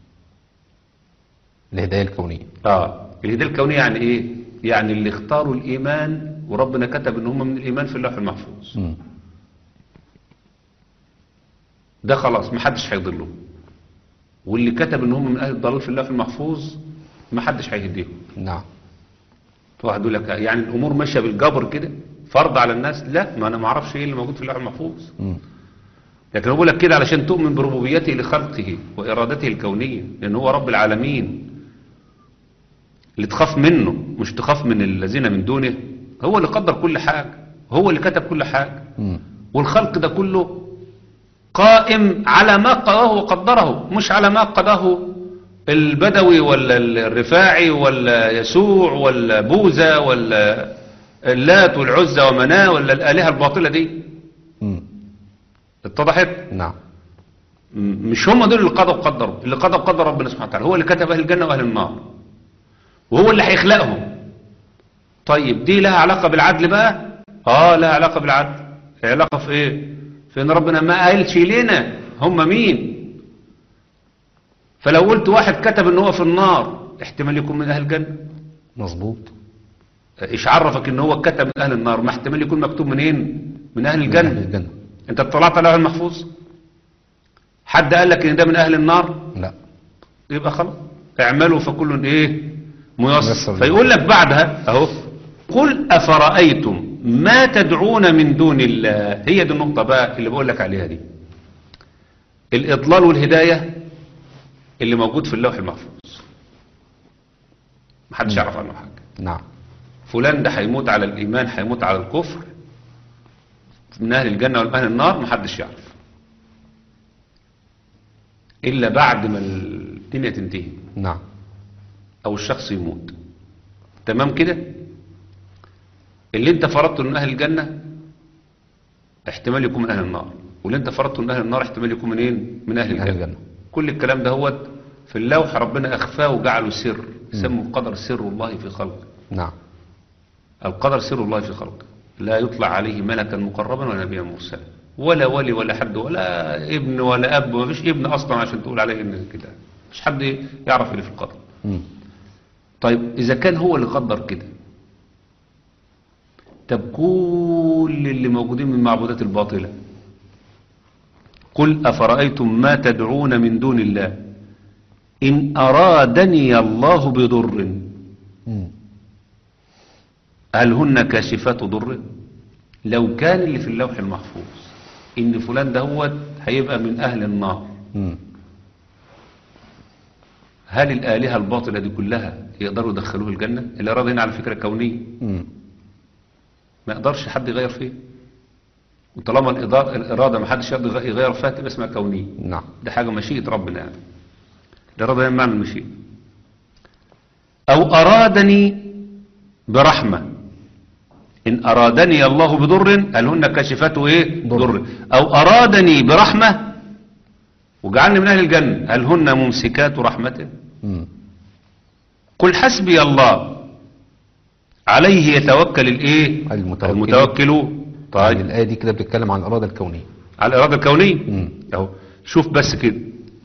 الهداية الكونية
اه الهدايه الكونيه يعني ايه يعني اللي اختاروا الايمان وربنا كتب ان هم من الايمان في اللوح المحفوظ
مم.
ده خلاص محدش هيضله واللي كتب ان هم من اهل الضلال في اللوح المحفوظ محدش هيهديهم
نعم
واحد يقول لك يعني الامور ماشيه بالجبر كده فرض على الناس لا ما انا ما اعرفش ايه اللي موجود في اللوح المحفوظ
مم.
لكن هو بقول لك كده علشان تؤمن بربوبيته لخلقه وارادته الكونيه لان هو رب العالمين اللي تخاف منه مش تخاف من الذين من دونه هو اللي قدر كل حاجه هو اللي كتب كل حاجه
مم.
والخلق ده كله قائم على ما قضاه وقدره مش على ما قضاه البدوي ولا الرفاعي ولا يسوع ولا بوذا ولا اللات والعزى ومناه ولا الآلهة الباطلة دي
مم.
اتضحت
نعم
م- مش هم دول اللي قضوا وقدروا اللي قضوا وقدر ربنا سبحانه وتعالى هو اللي كتب أهل الجنة وأهل النار وهو اللي هيخلقهم طيب دي لها علاقة بالعدل بقى اه لها علاقة بالعدل علاقة في ايه في ان ربنا ما قالش لنا هم مين فلو قلت واحد كتب ان هو في النار احتمال يكون من اهل الجنة
مظبوط
ايش عرفك ان هو كتب من اهل النار ما احتمال يكون مكتوب منين من اهل
من أهل
الجنة
الجنة
انت اطلعت على المحفوظ حد قال لك ان ده من اهل النار
لا
يبقى خلاص اعملوا فكل ايه ميسر
ميسر
فيقول لك بعدها اهو قل افرايتم ما تدعون من دون الله هي دي النقطه بقى اللي بقول لك عليها دي الاضلال والهدايه اللي موجود في اللوح المحفوظ محدش يعرف عنه حاجه
نعم
فلان ده هيموت على الايمان هيموت على الكفر من اهل الجنه ومن اهل النار محدش يعرف إلا بعد ما الدنيا تنتهي
نعم
أو الشخص يموت تمام كده اللي انت فرضته من أهل الجنة احتمال يكون من أهل النار واللي انت فرضته من أهل النار احتمال يكون منين من أهل
من أهل
الجنة
الجنة.
كل الكلام ده هو في اللوح ربنا أخفاه وجعله سر سموا القدر سر الله في خلقه
نعم
القدر سر الله في خلقه لا يطلع عليه ملكا مقربا ولا نبيا مرسلا ولا ولي ولا حد ولا ابن ولا اب ما فيش ابن اصلا عشان تقول عليه ان كده مش حد يعرف اللي في القدر
مم.
طيب اذا كان هو اللي قدر كده طب كل اللي موجودين من المعبودات الباطله قل افرايتم ما تدعون من دون الله ان ارادني الله بضر
مم.
هل هن كاشفات ضر لو كان اللي في اللوح المحفوظ ان فلان دهوت هيبقى من اهل النار
مم.
هل الالهه الباطله دي كلها يقدروا يدخلوه الجنه الاراده هنا على فكره كونيه
مم.
ما يقدرش حد يغير فيه وطالما الإضاء- الاراده ما حدش يقدر يغ- يغير فيها تبقى اسمها كونيه
نعم
ده حاجه مشيئه ربنا يعني الاراده هي معنى المشيئه او ارادني برحمه إن أرادني الله بضر هل هن كاشفته إيه
ضر.
ضر أو أرادني برحمة وجعلني من أهل الجنة هل هن ممسكات رحمته
مم.
قل حسبي الله عليه يتوكل الإيه
المتوكلون.
المتوكلون
طيب
طيب
الآية دي كده بتتكلم عن الإرادة الكونية
على الإرادة الكونية
مم.
أهو شوف بس كده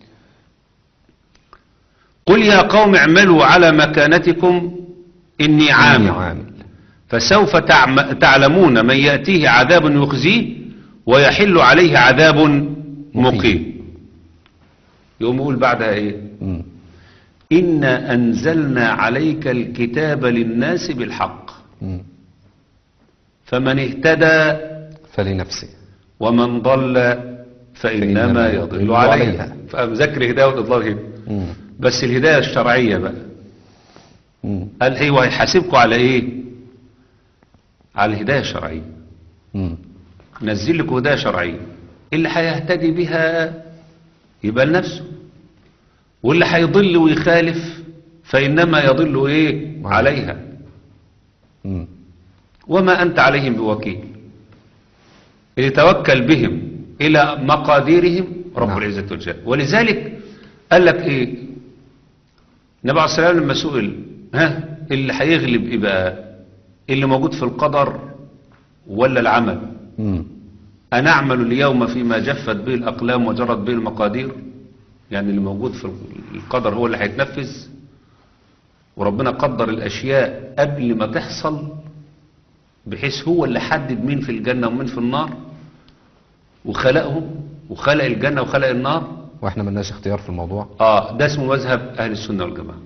قل يا قوم اعملوا على مكانتكم إني
إني
عامل
عامل
فسوف تعم- تعلمون من يأتيه عذاب يخزيه ويحل عليه عذاب مقيم يقوم يقول بعدها ايه
مم.
إنا أنزلنا عليك الكتاب للناس بالحق
مم.
فمن اهتدى
فلنفسه
ومن ضل فإنما
فإنما
يضل
يضل
عليها
عليها.
فذكر هداية والإضلال هنا
مم.
بس الهداية الشرعية بقى
مم.
قال ايوه هيحاسبكم على ايه على الهداية الشرعية
مم.
نزل لكم هداية شرعية اللي هيهتدي بها يبقى لنفسه واللي هيضل ويخالف فإنما يضل إيه عليها
مم.
وما أنت عليهم بوكيل اللي توكل بهم إلى مقاديرهم رب
نعم.
العزة والجلال ولذلك قال لك إيه النبي عليه الصلاة والسلام لما سئل ها اللي هيغلب إيه بقى اللي موجود في القدر ولا العمل
مم.
أنعمل اليوم فيما جفت به الأقلام وجرت به المقادير يعني اللي موجود في القدر هو اللي هيتنفذ وربنا قدر الأشياء قبل ما تحصل بحيث هو اللي حدد مين في الجنة ومين في النار وخلقهم وخلق الجنة وخلق النار
واحنا ملناش اختيار في الموضوع
اه ده اسمه مذهب أهل السنة والجماعة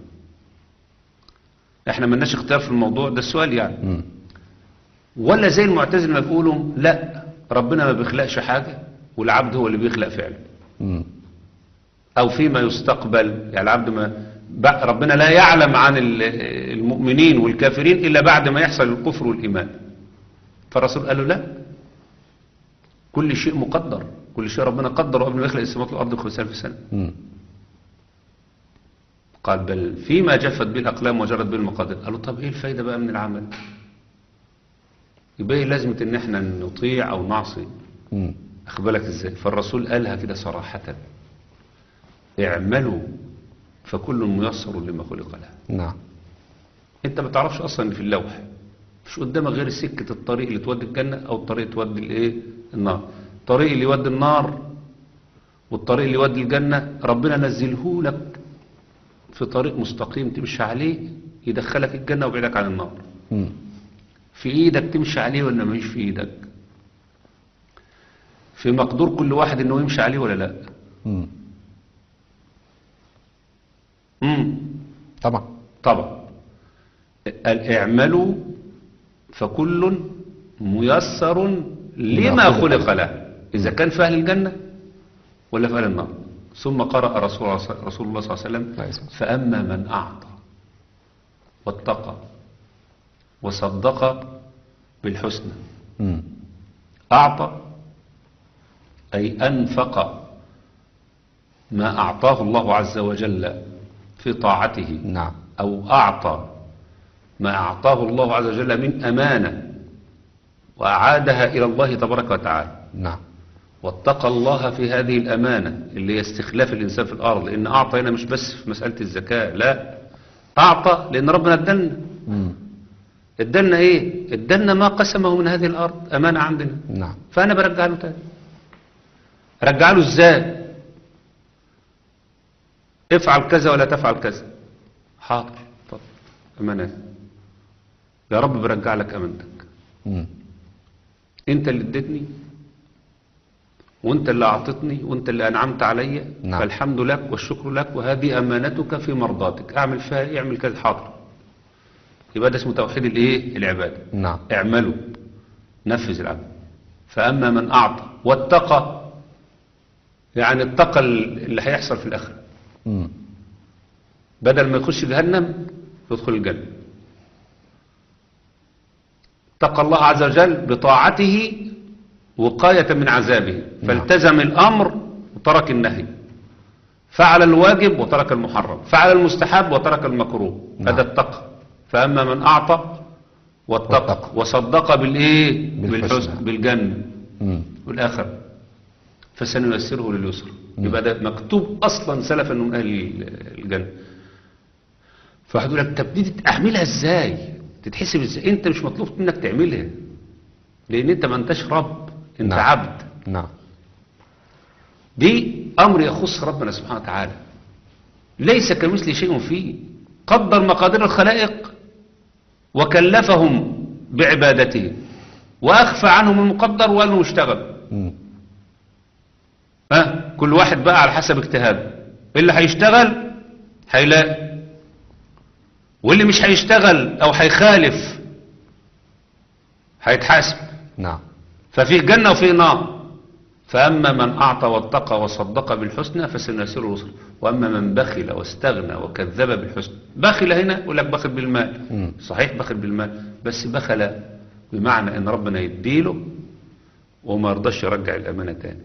احنا ملناش اختيار في الموضوع ده السؤال يعني
مم.
ولا زي المعتزله ما بيقولوا لا ربنا ما بيخلقش حاجة والعبد هو اللي بيخلق فعلا
مم.
او فيما يستقبل يعني العبد ما ب- ربنا لا يعلم عن ال- المؤمنين والكافرين الا بعد ما يحصل الكفر والايمان فالرسول قال له لا كل شيء مقدر كل شيء ربنا قدره قبل ما يخلق السماوات والارض ب 5000 سنه
مم.
قال بل فيما جفت به الاقلام وجرت به المقادير قالوا طب ايه الفايده بقى من العمل يبقى ايه لازمه ان احنا نطيع او نعصي
مم.
أخبرك إزاي فالرسول قالها كده صراحة اعملوا فكل ميسر لما خلق له
نعم
انت ما تعرفش اصلا اللي في اللوح مش قدامك غير سكة الطريق اللي تودي الجنة او الطريق تودي الايه النار الطريق اللي يودي النار والطريق اللي يودي الجنة ربنا نزله لك في طريق مستقيم تمشي عليه يدخلك الجنة ويبعدك عن النار
مم.
في ايدك تمشي عليه ولا مش في ايدك في مقدور كل واحد انه يمشي عليه ولا لا
مم.
امم
طبعا
طبعا اعملوا فكل ميسر لما
خلق
خلق له إذا كان في أهل الجنة ولا في أهل النار ثم قرأ رسول الله رسول الله صلى الله عليه وسلم
عليه الصلاة والسلام.
فأما من أعطى واتقى وصدق بالحسنى
مم.
أعطى أي أنفق ما أعطاه الله عز وجل في طاعته
نعم
أو أعطى ما أعطاه الله عز وجل من أمانة وأعادها إلى الله تبارك وتعالى
نعم
واتقى الله في هذه الأمانة اللي هي استخلاف الإنسان في الأرض لأن أعطى هنا مش بس في مسألة الزكاة لا أعطى لأن ربنا ادلنا
مم.
ادلنا إيه ادلنا ما قسمه من هذه الأرض أمانة عندنا
نعم
فأنا برجع له تاني رجع له إزاي افعل كذا ولا تفعل كذا حاضر طب أمانة يا رب برجع لك أمانتك
مم.
انت اللي اديتني وانت اللي اعطتني وانت اللي انعمت علي
نعم.
فالحمد لك والشكر لك وهذه امانتك في مرضاتك اعمل فيها ايه اعمل كذا حاضر يبقى ده اسمه توحيد الايه العباده
نعم
اعملوا نفذ العمل فاما من اعطى واتقى يعني اتقى اللي هيحصل في الاخره
مم.
بدل ما يخش جهنم يدخل الجنة اتقى الله عز وجل بطاعته وقاية من عذابه فالتزم الأمر وترك النهي فعل الواجب وترك المحرم فعل المستحب وترك المكروه
نعم.
هذا التقى فأما من أعطى واتقى
واتقى.
وصدق بالإيه
بالحسنى.
بالحسن بالجنة
مم.
والآخر فسنيسره لليسر يبقى ده مكتوب أصلا سلفا من أهل الجنة فواحد يقول لك طب دي أعملها إزاي تتحسب إزاي أنت مش مطلوب منك تعملها لأن أنت ما أنتش رب أنت
نعم.
عبد
نعم
دي أمر يخص ربنا سبحانه وتعالى ليس كمثل شيء فيه قدر مقادير الخلائق وكلفهم بعبادته وأخفى عنهم المقدر وقال له اشتغل
مم.
ها كل واحد بقى على حسب اجتهاده اللي هيشتغل هيلاقي واللي مش هيشتغل او هيخالف هيتحاسب
نعم
ففيه جنة وفيه نار فأما من أعطى واتقى وصدق بالحسنى فسنيسره اليسر وأما من بخل واستغنى وكذب بالحسنى بخل هنا يقول لك بخل بالمال
مم.
صحيح بخل بالمال بس بخل بمعنى ان ربنا يديله وما يرضاش يرجع الأمانة تاني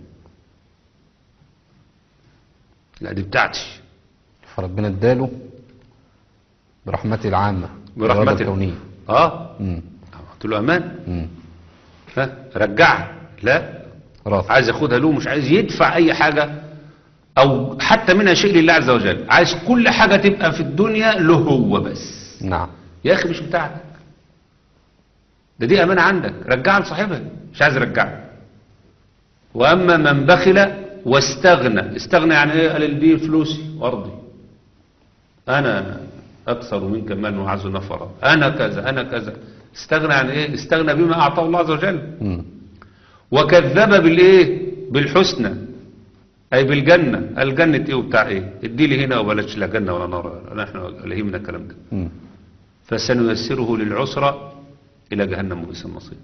لا دي بتاعتي
فربنا اداله برحمته العامة
برحمته.
الإرادة الكونية
اه
مم.
قلت له أمان
مم.
ها رجعها لا
رافع
عايز ياخدها له مش عايز يدفع اي حاجة او حتى منها شيء لله عز وجل عايز كل حاجة تبقى في الدنيا له هو بس
نعم
يا اخي مش بتاعتك ده دي امانة عندك رجعها لصاحبها مش عايز يرجعها واما من بخل واستغنى استغنى يعني ايه قال دي فلوسي وارضي انا اكثر منك مالا وعز نفرا انا كذا انا كذا استغنى يعني ايه استغنى بما اعطاه الله عز وجل
مم.
وكذب بالايه بالحسنى اي بالجنة الجنة ايه وبتاع ايه ادي لي هنا وبلاش لا جنة ولا نار نحن لهمنا الكلام ده
مم.
فسنيسره للعسرى الى جهنم وبئس المصير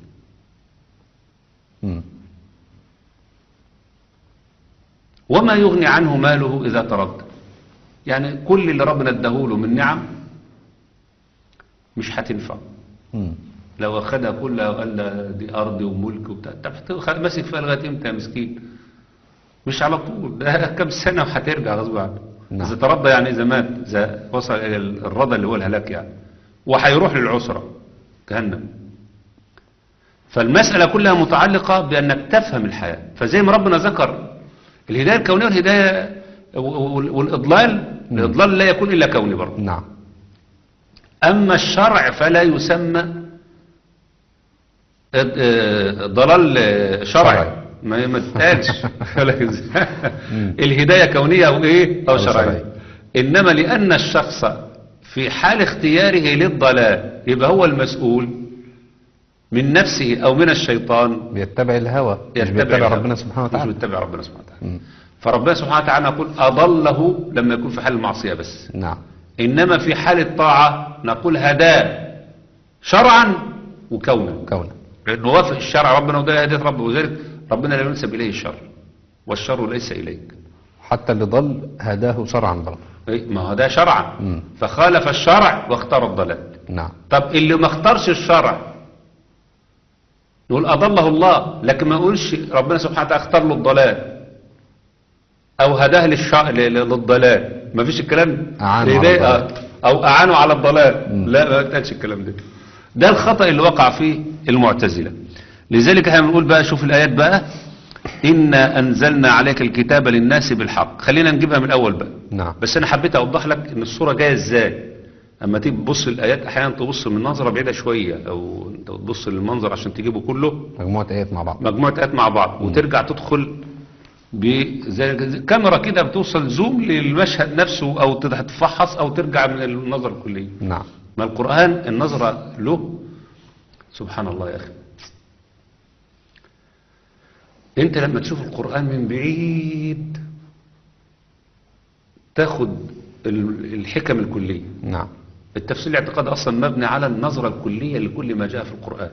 مم.
وما يغني عنه ماله اذا تردى يعني كل اللي ربنا اداهوله من نعم مش هتنفع
مم.
لو اخدها كلها وقال ده دي ارضي وملك وبتاع طب هت- ماسك فيها لغايه امتى يا مسكين مش على طول ده كام سنه وهترجع غصب عنه
نعم.
اذا ترضى يعني اذا مات اذا وصل الى الرضا اللي هو الهلاك يعني وهيروح للعسره جهنم فالمساله كلها متعلقه بانك تفهم الحياه فزي ما ربنا ذكر الهدايه الكونيه والهدايه وال- والاضلال الاضلال لا يكون الا كوني برضه
نعم
أما الشرع فلا يسمى اد- آه، ضلال آه، شرعي
شرعي.
ما ما تتقالش الهداية كونية أو إيه أو
أو
شرعية
شرعية.
إنما لأن الشخص في حال اختياره للضلال يبقى هو المسؤول من نفسه أو من الشيطان
بيتبع الهوى مش بيتبع
الهوى.
ربنا سبحانه
مش
وتعالى
بيتبع ربنا سبحانه وتعالى
مم.
فربنا سبحانه وتعالى يقول أضله لما يكون في حال المعصية بس
نعم
إنما في حال الطاعة نقول هداه شرعا وكونا
كونا
لأنه وافق الشرع ربنا وده هداية ربه وذلك ربنا لا ينسب إليه الشر والشر ليس إليك
حتى اللي ضل هداه شرعا برضه
إيه؟ ما هو ده شرعا
مم.
فخالف الشرع واختار الضلال
نعم
طب اللي ما اختارش الشرع نقول أضله الله لكن ما نقولش ربنا سبحانه وتعالى اختار له الضلال او هداه للشا... ل- ل- للضلال ما فيش الكلام ده
أعانوا على
لهداية-
الضلال.
آه، او اعانوا على الضلال لا ما تقالش الكلام ده ده الخطأ اللي وقع فيه المعتزلة لذلك احنا بنقول بقى شوف الايات بقى إنا أنزلنا عليك الكتاب للناس بالحق خلينا نجيبها من الأول بقى
نعم
بس أنا حبيت أوضح لك إن الصورة جاية إزاي أما تيجي تبص الآيات أحيانا تبص من نظرة بعيدة شوية أو أنت تبص للمنظر عشان تجيبه كله
مجموعة آيات مع بعض
مجموعة آيات مع بعض وترجع تدخل بزي زي كاميرا كده بتوصل زوم للمشهد نفسه أو تتفحص أو ترجع من النظرة الكلية
نعم
ما القرآن النظرة له سبحان الله يا أخي انت لما تشوف القرآن من بعيد تاخد ال- الحكم الكلية
نعم
التفسير الاعتقادي أصلا مبني على النظرة الكلية لكل ما جاء في القرآن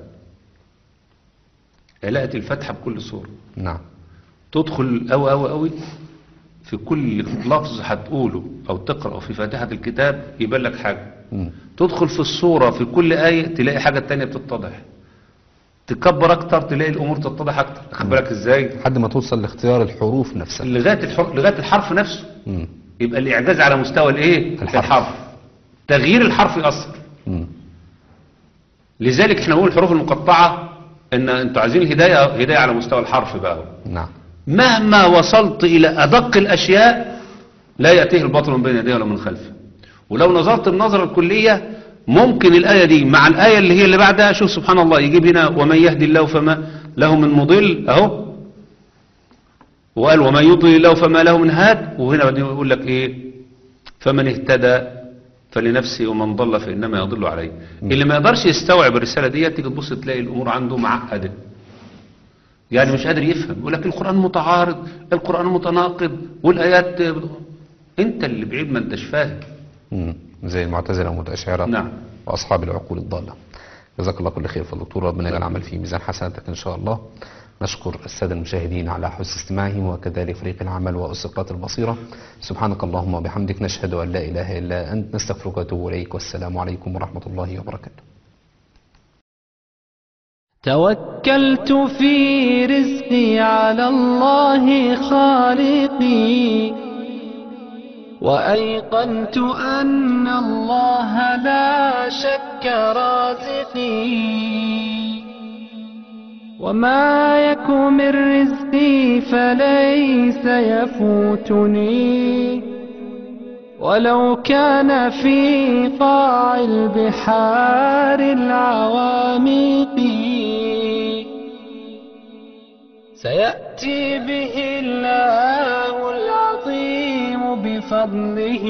علاقة الفتحة بكل سورة
نعم
تدخل أوي أوي أوي في كل لفظ هتقوله أو تقرأه في فاتحة الكتاب يبان لك حاجة
مم.
تدخل في الصورة في كل آية تلاقي حاجة تانية بتتضح تكبر أكتر تلاقي الأمور تتضح أكتر أخد بالك إزاي
لحد ما توصل لاختيار الحروف نفسها
لغاية الحرف, لغاية الحرف نفسه
مم.
يبقى الإعجاز على مستوى الإيه
الحرف.
الحرف تغيير الحرف يأثر
مم.
لذلك احنا نقول الحروف المقطعة ان انتوا عايزين الهداية هداية على مستوى الحرف بقى هو.
نعم
مهما وصلت إلى أدق الأشياء لا يأتيه الباطل من بين يديه ولا من خلفه ولو نظرت النظرة الكلية ممكن الآية دي مع الآية اللي هي اللي بعدها شوف سبحان الله يجيب هنا ومن يهدي الله فما له من مضل أهو وقال ومن يضلل الله فما له من هاد وهنا بعدين يقول لك إيه فمن اهتدى فلنفسه ومن ضل فإنما يضل عليه اللي ما يقدرش يستوعب الرسالة دي تيجي تبص تلاقي الأمور عنده معقدة يعني مش قادر يفهم يقول لك القرآن متعارض القرآن متناقض والآيات انت اللي بعيد ما انتش فاهم
مم. زي المعتزلة والمتأشعرة
نعم
وأصحاب العقول الضالة جزاك الله كل خير في الدكتور ربنا يجعل العمل في ميزان حسناتك إن شاء الله نشكر السادة المشاهدين على حسن استماعهم وكذلك فريق العمل وأسقاط البصيرة سبحانك اللهم وبحمدك نشهد أن لا إله إلا أنت نستغفرك ونتوب إليك والسلام عليكم ورحمة الله وبركاته
توكلت في رزقي على الله خالقي وأيقنت أن الله لا شك رازقي وما يك من رزقي فليس يفوتني ولو كان في قاع البحار العوامق سيأتي به الله العظيم بفضله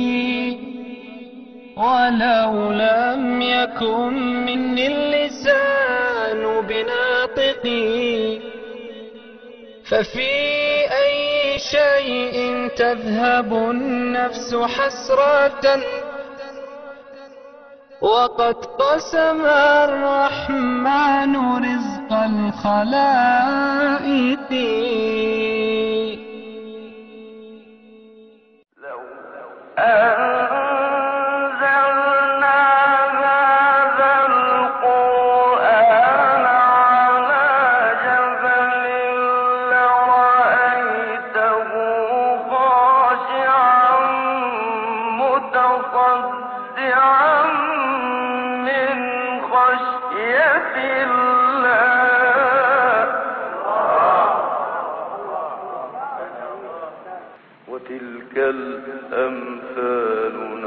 ولو لم يكن مني اللسان بناطقي ففي أي شيء تذهب النفس حسرة وقد قسم الرحمن رزق الخلائق
أنزلنا هذا القرآن على جبل لرأيته خاشعا متصدعا من خشية الله وتلك الأمثال